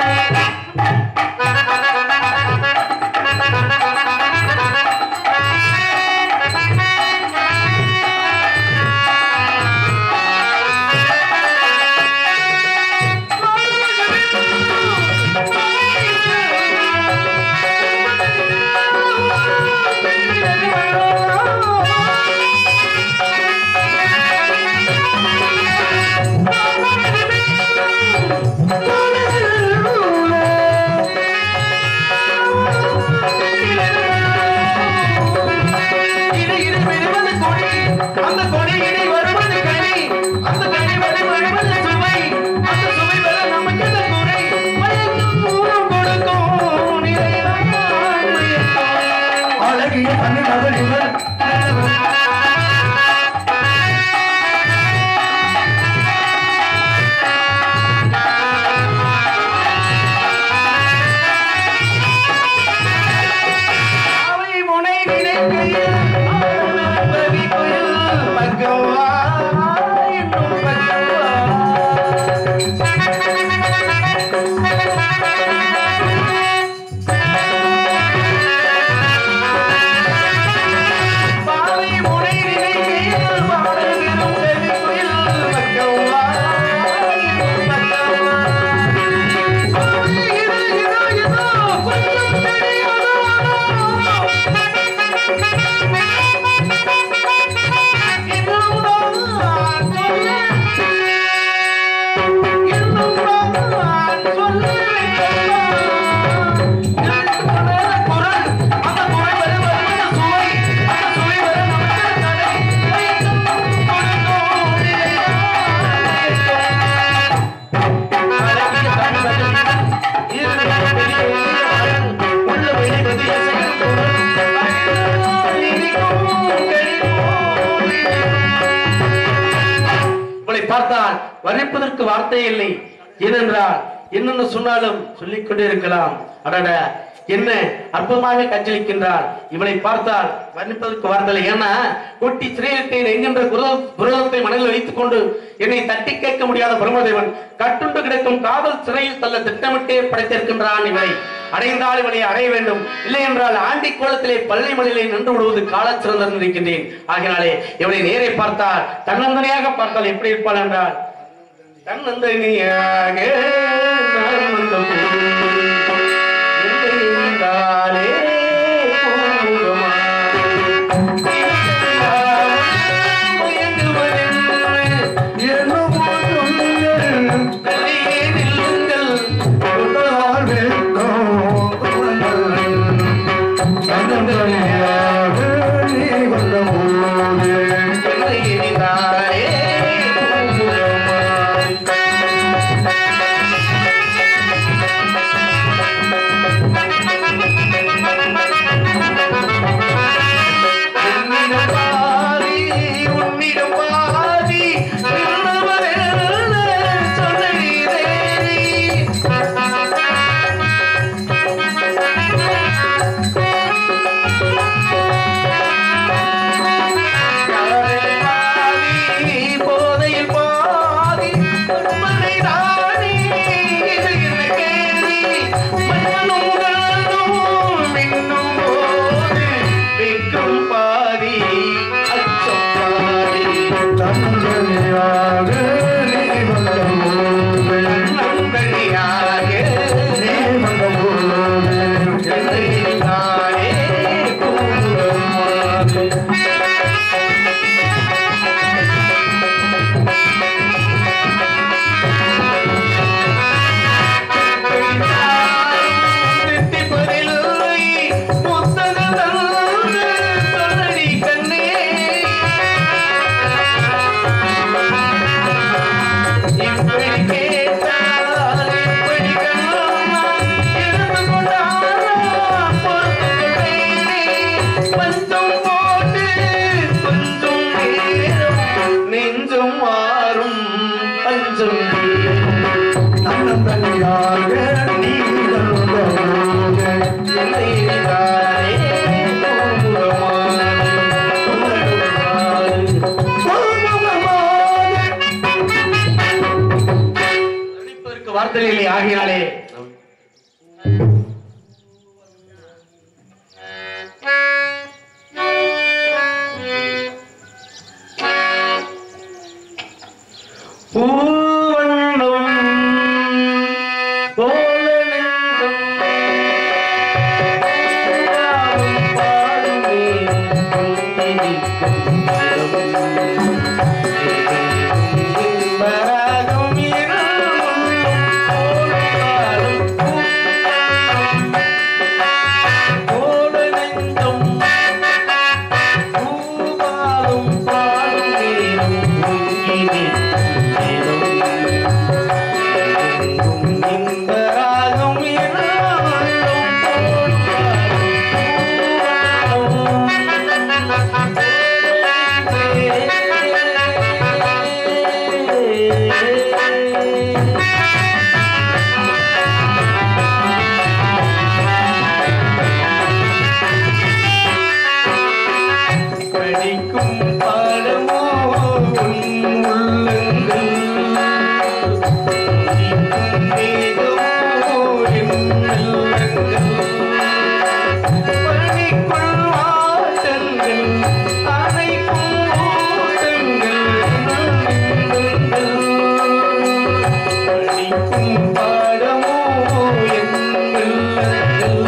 இடி இடி விழுவது கொடி, அந்த கொடி இடி வருவது கனி, அந்த கனி வரை வருவது சுவை, அந்த சுவை வர நமக்கென்ன குறை? மயக்கும் ஊனம் கொடுக்கும் நிறைவான மயக்கம்.
அழகிய தமிழ் மகள் இவள்
அவை முனை நினைக்கையில் ஆடும் பவிக்குயில் பக்கவா என்னும் பக்கவா பாவை முனை நினைக்கையில் பாடுகிறோம் கவிக்குயில் பக்கவா என்னும் பக்கவா இதோ இதோ இதோ கொஞ்சம் தெரியாதோ இவளை பார்த்தால் வர்ணிப்பதற்கு வார்த்தை இல்லை ஏனென்றால் என்னென்ன சொன்னாலும் சொல்லிக் கொண்டே இருக்கலாம் அடட என்ன அற்புதமாக கற்றளிக்கின்றார் இவனை பார்த்தால் வர்ணிப்பதற்கு வார்த்தை ஏன்னா கொட்டி சிறையிட்டேன் என்கின்ற குரல் குரலத்தை மனதில் வைத்துக் கொண்டு என்னை தட்டி கேட்க முடியாத பிரம்மதேவன் கட்டுண்டு கிடக்கும் காதல் சிறையில் தள்ள திட்டமிட்டே படைத்திருக்கின்றான் இவனை அடைந்தால் இவனை அடைய வேண்டும் இல்லை என்றால் ஆண்டி கோலத்திலே பள்ளி மலையிலே நின்று விடுவது காலச் சிறந்தன் இருக்கின்றேன் ஆகினாலே இவனை நேரே பார்த்தால் தன்னந்தனியாக பார்த்தால் எப்படி இருப்பாள் என்றால் தன்னந்தனியாக நான் வந்த போது இருந்தாலே பூமுகமா. மயங்குவதென்று
என்னமோ சொல்லுங்கள்,
வெளியே நில்லுங்கள்
தொட்டால் வெட்கம் துவங்கள். தன்னந்தனியாக நீ வந்தபோது
வெளியேறினாரே பூமுகமாய். உன்னிடம் பாதி, உன்னிடம் பாதி, உள்ளவரெல்ல சொல்லுகிறேன். காலையில் பாதி, போதையில் பாதி, உண்மைதானே இது என்ன கேள்வி? மண்ணும் காணும் மின்னும் போது வெட்கம் பாதி, அச்சம் பாதி.
தன்னந்தனியாக நீ வந்தபோது
நண்பனியாக
நீ வந்தபோது
எல்லையில்தானே பூமுகமாது. தித்திப்பதில்லை புத்தகம் தந்து சொல்லடி கண்ணே இப்படி கேட்டால் எப்படி கண்ணம்மா இருந்து கொண்டாரா பொறுத்து கொண்டேனே பஞ்சம் போட்டு கொஞ்சம் நேரம் நெஞ்சம் மாறும் பஞ்சம்
தன்னந்தனியாக நீ வந்தபோது
எல்லையில்தானே பூமுகமானது. நடிப்பதற்கு வார்த்தைகளே ஆகினாலே பூவண்ணம் போல நெஞ்சம் பாடும் பாடுமே பொங்கினிக்கும் இன்பராகம் இருளும் போலும் போல நெஞ்சம் பூவாலும் பாடும் நேரம் பொங்கினிக்கும் இன்பராகம் இருளும் படிக்கும் பாடமோ உன் உள்ளங்கள் படிக்கும் வேதமோ என் உள்ளங்கள் பணிக்குள் வாட்டங்கள் அணைக்கும் ஓட்டங்கள் எண்ணங்கள். படிக்கும் பாடமோ என் உள்ளங்கள்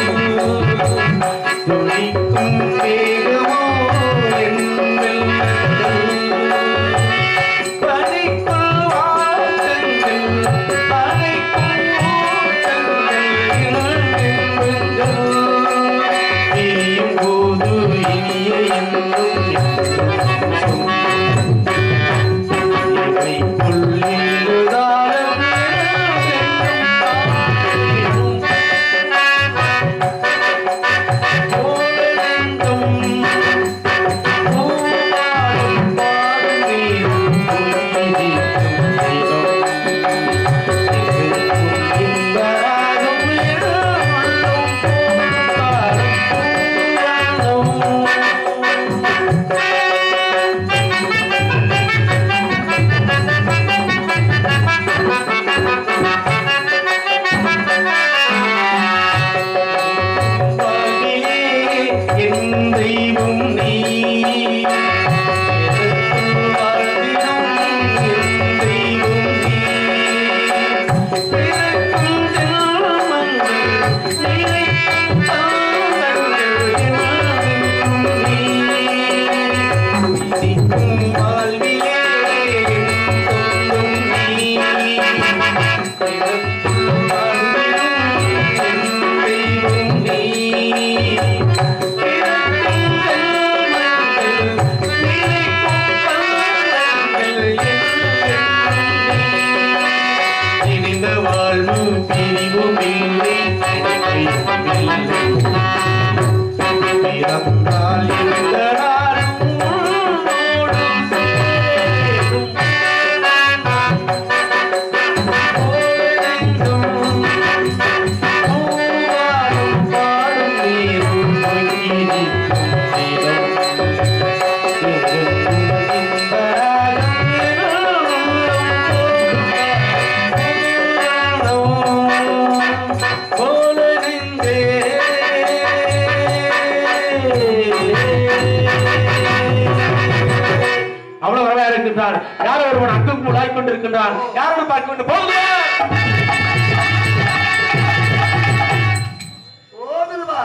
துடிக்கும் வேகமோ என் உள்ளங்கள். பனிக்குள் வாட்டங்கள் அணைக்கும் ஓட்டங்கள் இன்பங்கள். எரியும் போது இனிய எண்ணம் இவைக்குள்ளிருந்தாலும் எண்ணம் போலெங்கும் பிறந்தால் இந்த நாளும் உன்னோடு சேரும். போவெங்கும் பூவாடும் பாடும் நீரும் பொங்கி நிற்கும் நிலம். இந்த ராகம் இருளும் போல நின்றே அவ்வளவு வரவா இருக்கின்றார் யார் ஒருவன் அங்கும் உலாய் கொண்டிருக்கின்றான் யாரோடு பார்க்க வேண்டும் போகுது
போகுதுவா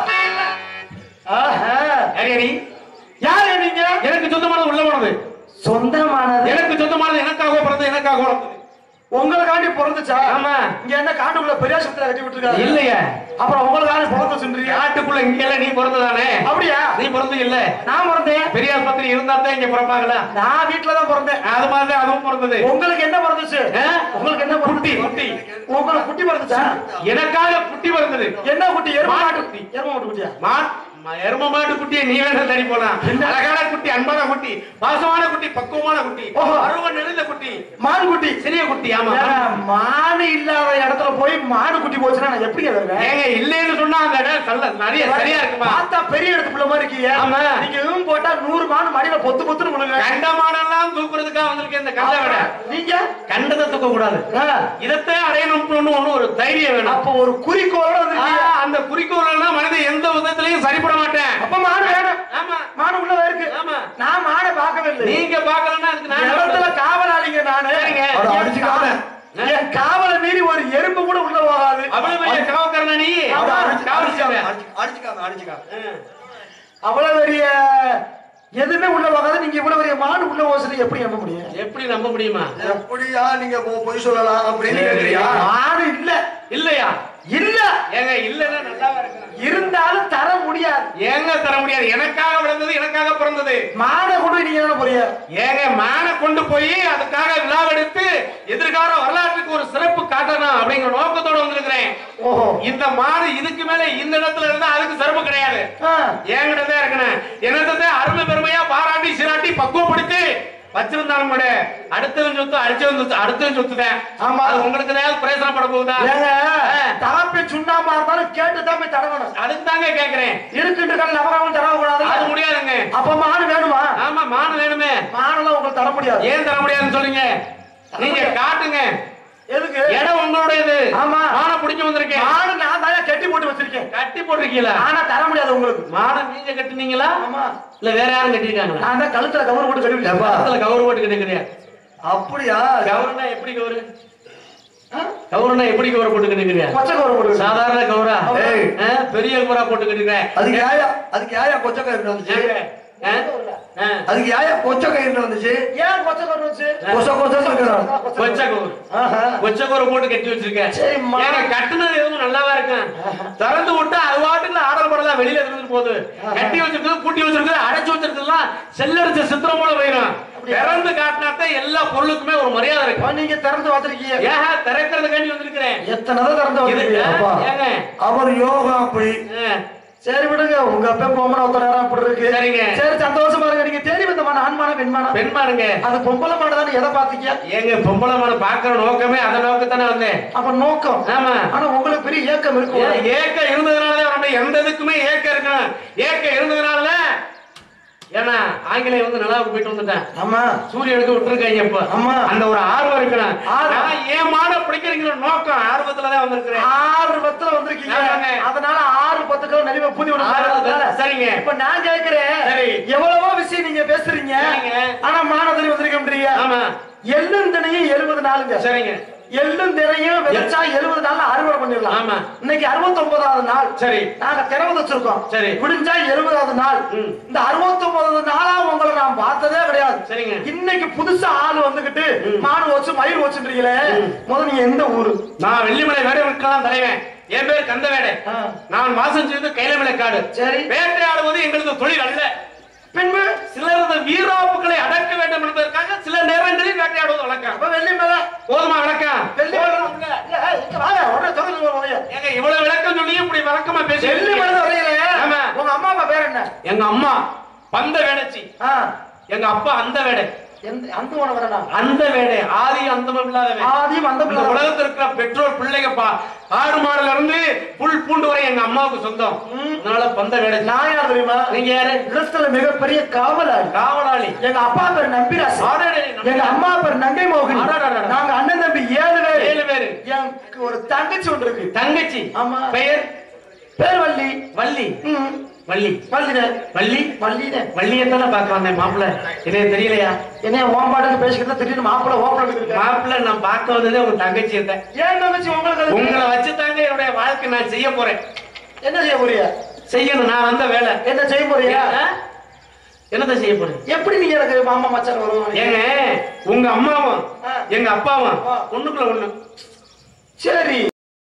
ஆஹா.
யார் நீ
யாரு நீங்க
எனக்கு சொந்தமானது உள்ள போனது
சொந்தமானது
எனக்கு சொந்தமானது எனக்காக பிறந்தது எனக்காக வளர்ந்தது
உங்களுக்காண்டி பிறந்துச்சா
ஆமா
இங்க என்ன காட்டுக்குள்ள பெரியாசத்துல கட்டி விட்டுருக்காரு
இல்லையா
அப்புறம் உங்களுக்காண்டி பிறந்து சொல்றீங்க
காட்டுக்குள்ள இங்க எல்லாம் நீ பிறந்ததானே
அப்படியா
நீ பிறந்தது இல்ல
நான் பிறந்தேன்
பெரிய ஆஸ்பத்திரி இருந்தா தான் இங்க பிறப்பாங்களா
நான் வீட்டுல தான் பிறந்தேன்
அது மாதிரி தான் அதுவும் பிறந்தது
உங்களுக்கு என்ன பிறந்துச்சு
ஆ?
உங்களுக்கு என்ன
குட்டி
பிறந்துச்சு
குட்டி
உங்களுக்கு குட்டி பிறந்துச்சா
எனக்காக குட்டி பிறந்தது
என்ன குட்டி எரும
மாட்டு
மாட்டு
குட்டி.
எரும மாட்டு குட்டியா
மா ம- எரும மாட்டு குட்டியை நீ வேணா தடி போலாம் அழகான குட்டி அன்பான குட்டி பாசமான குட்டி பக்குவமான குட்டி
ஓஹோ.
பருவம் நிறைந்த குட்டி
மான் குட்டி
சிறிய குட்டி ஆமா
ஏங்க, மாடு இல்லாத இடத்துல போய் மாடு குட்டி போச்சுன்னா நான் எப்படி வருவேன்
ஏங்க இல்லைன்னு சொன்னா அந்த இடம் நல்ல நிறைய சரியா இருக்குமா
பார்த்தா பெரிய இடத்துக்குள்ள மாதிரி இருக்கீங்க
ஆமா.
நீங்க இவன் போட்டா நூறு மாடு மடியில பொத்து பொத்துன்னு விழுங்க
கண்டமானெல்லாம் தூக்குறதுக்காக வந்திருக்கேன் இந்த கண்ட விட
நீங்க
கண்டதை தூக்க கூடாது
ஆ,
இதத்தான் அடையணும்னு ஒண்ணு ஒண்ணு ஒரு தைரியம் வேணும்
அப்ப ஒரு குறிக்கோளோட
ஆ,
வந்திருக்கீங்க
அந்த குறிக்கோள்னா மனிதன் எந்த விதத்திலையும் சரிப்பட மாட்டேன்
அப்ப மாடு வேணும்
ஆமா
மாடு உள்ளதா இருக்கு
ஆமா.
நான் மாடை பார்க்கவே இல்லை
நீங்க பாக்கலன்னா அதுக்கு நான் என்ன
இடத்துல
பண்றது?
காவலாளிங்க நானு
சரிங்க.
என்
அவரை
அடிச்சுக்காம, என் காவலை மீறி ஒரு எறும்பு கூட உள்ள போகாது
அவ்வளவு பெரிய காவக்காரனா நீ
ஆமா.
காவல் செய்ற.
அடிச்சுக்காம அடிச்சுக்காம அவ்வளவு பெரிய எதுவுமே உள்ள போகாது நீங்க இவ்வளவு பெரிய மாடு உள்ள போசது எப்படி நம்ப முடியும்
எப்படி நம்ப முடியுமா
எப்படியா நீங்க பொய் சொல்லலாம் அப்படின்னு கேக்குறியா மாடு இல்ல
இல்லையா
இல்ல
ஏங்க இல்லன்னா நல்லாவா இருக்கு
இருந்தாலும் தர முடியாது
ஏங்க தர முடியாது எனக்காக விழுந்தது எனக்காக பிறந்தது
மாடை கொண்டு நீங்க என்ன போறீங்க
ஏங்க மானை கொண்டு போய் அதுக்காக விழாவெடுத்து எதிர்கால வரலாற்றுக்கு ஒரு சிறப்பு காட்டணும் அப்படிங்கிற நோக்கத்தோட வந்திருக்கிறேன்
ஓஹோ
இந்த மாடு இதுக்கு மேல இந்த இடத்துல இருந்தா அதுக்கு சிறப்பு கிடையாது
ஆ,
என்கிட்ட தான் இருக்கணும் என்னத்தை அருமை பெருமையா பாராட்டி சீராட்டி பக்குவப்படுத்தி வச்சிருந்தாலும் கூட அடுத்தவன் சொத்து அடிச்சவன் சொத்து அடுத்தவன் சொத்து தான்
ஆமா.
அது உங்களுக்கு ஏதாவது பிரயோசனப்பட போகுதா
ஏங்க
ஆ.
தரப்பை சுண்ணாம்பா இருந்தாலும் கேட்டு தான் போய் தடவணும்
அதுக்கு தாங்க கேக்குறேன்
இருக்குன்ற கல் நபராவும் தடவ கூடாது
அது முடியாதுங்க
அப்ப மாடு வேணுமா
ஆமா மானு வேணுமே
மாடெல்லாம் உங்களுக்கு தர முடியாது
ஏன் தர முடியாதுன்னு சொல்லுங்க நீங்க காட்டுங்க
எதுக்கு
இடம் உங்களுடையது
ஆமா.
மானை பிடிச்சு வந்திருக்கேன்
மாடு நான் தான் கட்டி போட்டு வச்சிருக்கேன்
கட்டி போட்டிருக்கீங்களா
ஆனா தர முடியாது உங்களுக்கு
மானை நீங்க கட்டினீங்களா
ஆமா
இல்ல வேற யாரும் கட்டிருக்காங்களா
நான் தான் கழுத்துல கவர் போட்டு கட்டி
பக்கத்துல கவுரு போட்டு கட்டிக்கிறியா
அப்படியா
கவுருனா எப்படி கவுரு கவுருனா எப்படி கவுரு போட்டு கட்டிக்கிறியா
பச்சை கவர் போட்டு
சாதாரண கவுரா
ஏய்.
ஆ, பெரிய கவுரா போட்டு கட்டிக்கிறேன்
அதுக்கு யாயா அதுக்கு யாயா கொச்ச கயிறு வந்துச்சு
ஏங்க? ஆ? ஆ.
அதுக்கு யாயா கொச்ச கயிறு வந்துச்சு ஏன் கொச்ச கயிறு வந்துச்சு கொச்ச கொச்ச சொல்றான்
கொச்ச கவுரு கொச்ச கவுரு போட்டு கட்டி வச்சிருக்கேன்
சரிம்மா.
ஏங்க, கட்டுனது எதுவும் நல்லாவா இருக்கும் திறந்து விட்டு அது வாட்டுக்குள்ள ஆடல் படலாம் வெளியில இருந்துட்டு போகுது கட்டி வச்சிருக்கிறது பூட்டி வச்சிருக்கிறது அடைச்சு வச்சிருக்கிறதுலாம் செல்லடிச்ச சித்திரம் போல போயிடும் திறந்து காட்டினாத்தான் எல்லா பொருளுக்குமே ஒரு மரியாதை இருக்கு
நீங்க திறந்து வச்சிருக்கீங்க
ஏன் திறக்கிறதுக்காண்டி வந்திருக்கிறேன்
எத்தனை தான் திறந்து
இது,
வச்சிருக்கீங்க
ஆ, ஏங்க?
அவர் யோகா அப்படி
ஆ,
சரி விடுங்க உங்க அப்பா பொம்பளை ஒருத்தர் நேரம் அப்படி இருக்கு
சரிங்க.
சரி சந்தோஷமா இருங்க நீங்க தேடி வந்தமான ஆண்மான பெண்மான
பெண்மானுங்க
அது பொம்பளை மாடுதானே எதை பாத்தீங்க
ஏங்க பொம்பளை மாடு பாக்குற நோக்கமே அந்த நோக்கத்தானே வந்தேன்
அப்ப நோக்கம்
ஆமா
ஆனா உங்களுக்கு பெரிய ஏக்கம் இருக்கும்
ஏ- ஏக்கம் இருந்ததுனாலதான் நம்ம எந்த இதுக்குமே ஏக்கம் இருக்கணும் ஏக்கம் இருந்ததுனாலதான் ஏன்னா ஆங்கிலேய வந்து நிலாவுக்கு போயிட்டு வந்துட்டேன்
ஆமா
சூரியனுக்கு விட்டுருக்காங்க இப்ப
ஆமா.
அந்த ஒரு ஆர்வம் இருக்கணும்
ஆர்வம்.
நான் ஏன் மாட பிடிக்கிறீங்கிற நோக்கம் ஆர்வத்துலதான் வந்திருக்கிறேன்
ஆறு பத்துல வந்திருக்கீங்க
ஆமாங்க.
அதனால ஆறு பத்து கிலோ நெளிவை பூதி விட
ஆறு பத்து,
முடியாது.
சரிங்க.
இப்ப நான் கேக்குறேன்
சரி.
எவ்வளவோ விஷயம் நீங்க பேசுறீங்க
சரிங்க.
ஆனா மானதனி வந்திருக்கீங்க
ஆமா
எள்ளும் தினையும் எழுபது நாளுங்க
சரிங்க
எள்ளும் தினையும் விதைச்சா எழுபது நாள்ல அறுவடை பண்ணிடலாம்
ஆமா.
இன்னைக்கு அறுபத்தி ஒன்பதாவது நாள்
சரி
நாங்க திறவு வச்சிருக்கோம்
சரி.
முடிஞ்சா எழுபதாவது நாள்
ம்.
இந்த அறுபத்தி ஒன்பதாவது நாளா உங்களை நான் பார்த்ததே கிடையாது
சரிங்க.
இன்னைக்கு புதுசா ஆள் வந்துகிட்டு மாடு வச்சு மயில் வச்சுன்றீங்களே முதல்ல நீங்க எந்த ஊரு
நான் வெள்ளிமலை வேடவிற்கலாம் தலைவன் என் பேர் கந்தவேடை
ஆ.
நான் வாசம் செய்வது கைலமலை காடு
சரி.
வேட்டையாடுவது எங்களது தொழில் அல்ல
பெண்மு
சிலரது வீராப்புகளை அடக்க வேண்டும் என்பதற்காக சில நேரங்களில் வேட்டையாடுவது வழக்கம்
அப்ப வெள்ளி மேல
போதுமா விளக்கம்
வெள்ளி மேல ஏய், இங்க வாங்க, உடனே திறந்து வா, வாங்க.
ஏங்க இவ்வளவு விளக்கம் சொல்லி இப்படி வழக்கமா பேசி
டெல்லி மருந்து வரையில
ஆமா.
உங்க அம்மா அப்பா பேர் என்ன
எங்க அம்மா பந்த வேடச்சி
ஆ,
எங்க அப்பா அந்த வேடை
எந்த அந்த உன வரடா
அந்த வேடை ஆதி அந்தமும் இல்லாதவன்
ஆதியும் அந்த
இந்த
பிள்ளை
உலகத்துல இருக்கிற பெற்றோர் பிள்ளைங்கப்பா ஆடு மாடுல இருந்து புல் பூண்டு வரை எங்க அம்மாவுக்கு சொந்தம் அதனால பந்த வேடை
நான் யார் தெரியுமா
நீங்க யாரு
இடத்துல மிகப்பெரிய காவலாளி
காவலாளி
எங்க அப்பா பேர் நம்பிராசு
ஆடடே, நம்ம
எங்க அம்மா பேர் நங்கை மோகன்
அடடடடட.
நாங்க அண்ணன் தம்பி ஏழு பேர்
ஏழு பேரு
எனக்கு ஒரு தங்கச்சி ஒன்று இருக்கு
தங்கச்சி
ஆமா.
பெயர்
பேர் வள்ளி
வள்ளி
ம்,
வள்ளி
வள்ளினே
வள்ளி
வள்ளினே
வள்ளியத்தானே பார்க்க வந்தேன் மாப்பிள்ள எனக்கு தெரியலையா
என்ன ஓம்பாட்டுக்கு பேசிக்கிட்டு திடீர்னு மாப்பிள்ள ஓப்பன் எடுத்துருக்க
மாப்பிள்ள நான் பார்க்க வந்ததே உங்க தங்கச்சி இருந்தேன்
ஏன் தங்கச்சி உங்களுக்கு அது-
உங்களை வச்சுதாங்க என்னுடைய வாழ்க்கை நான் செய்ய போறேன்
என்ன செய்ய போறியா
செய்யணும் நான் வந்த வேலை
என்ன செய்ய போறியா
ஆ? என்னத்தை செய்ய போறேன்
எப்படி நீங்க எனக்கு மாமா மச்சான் வருவாங்க
ஏங்க உங்க அம்மாவும்
ஆ.
எங்க அப்பாவும்
ஆ.
ஒண்ணுக்குள்ள ஒண்ணு
சரி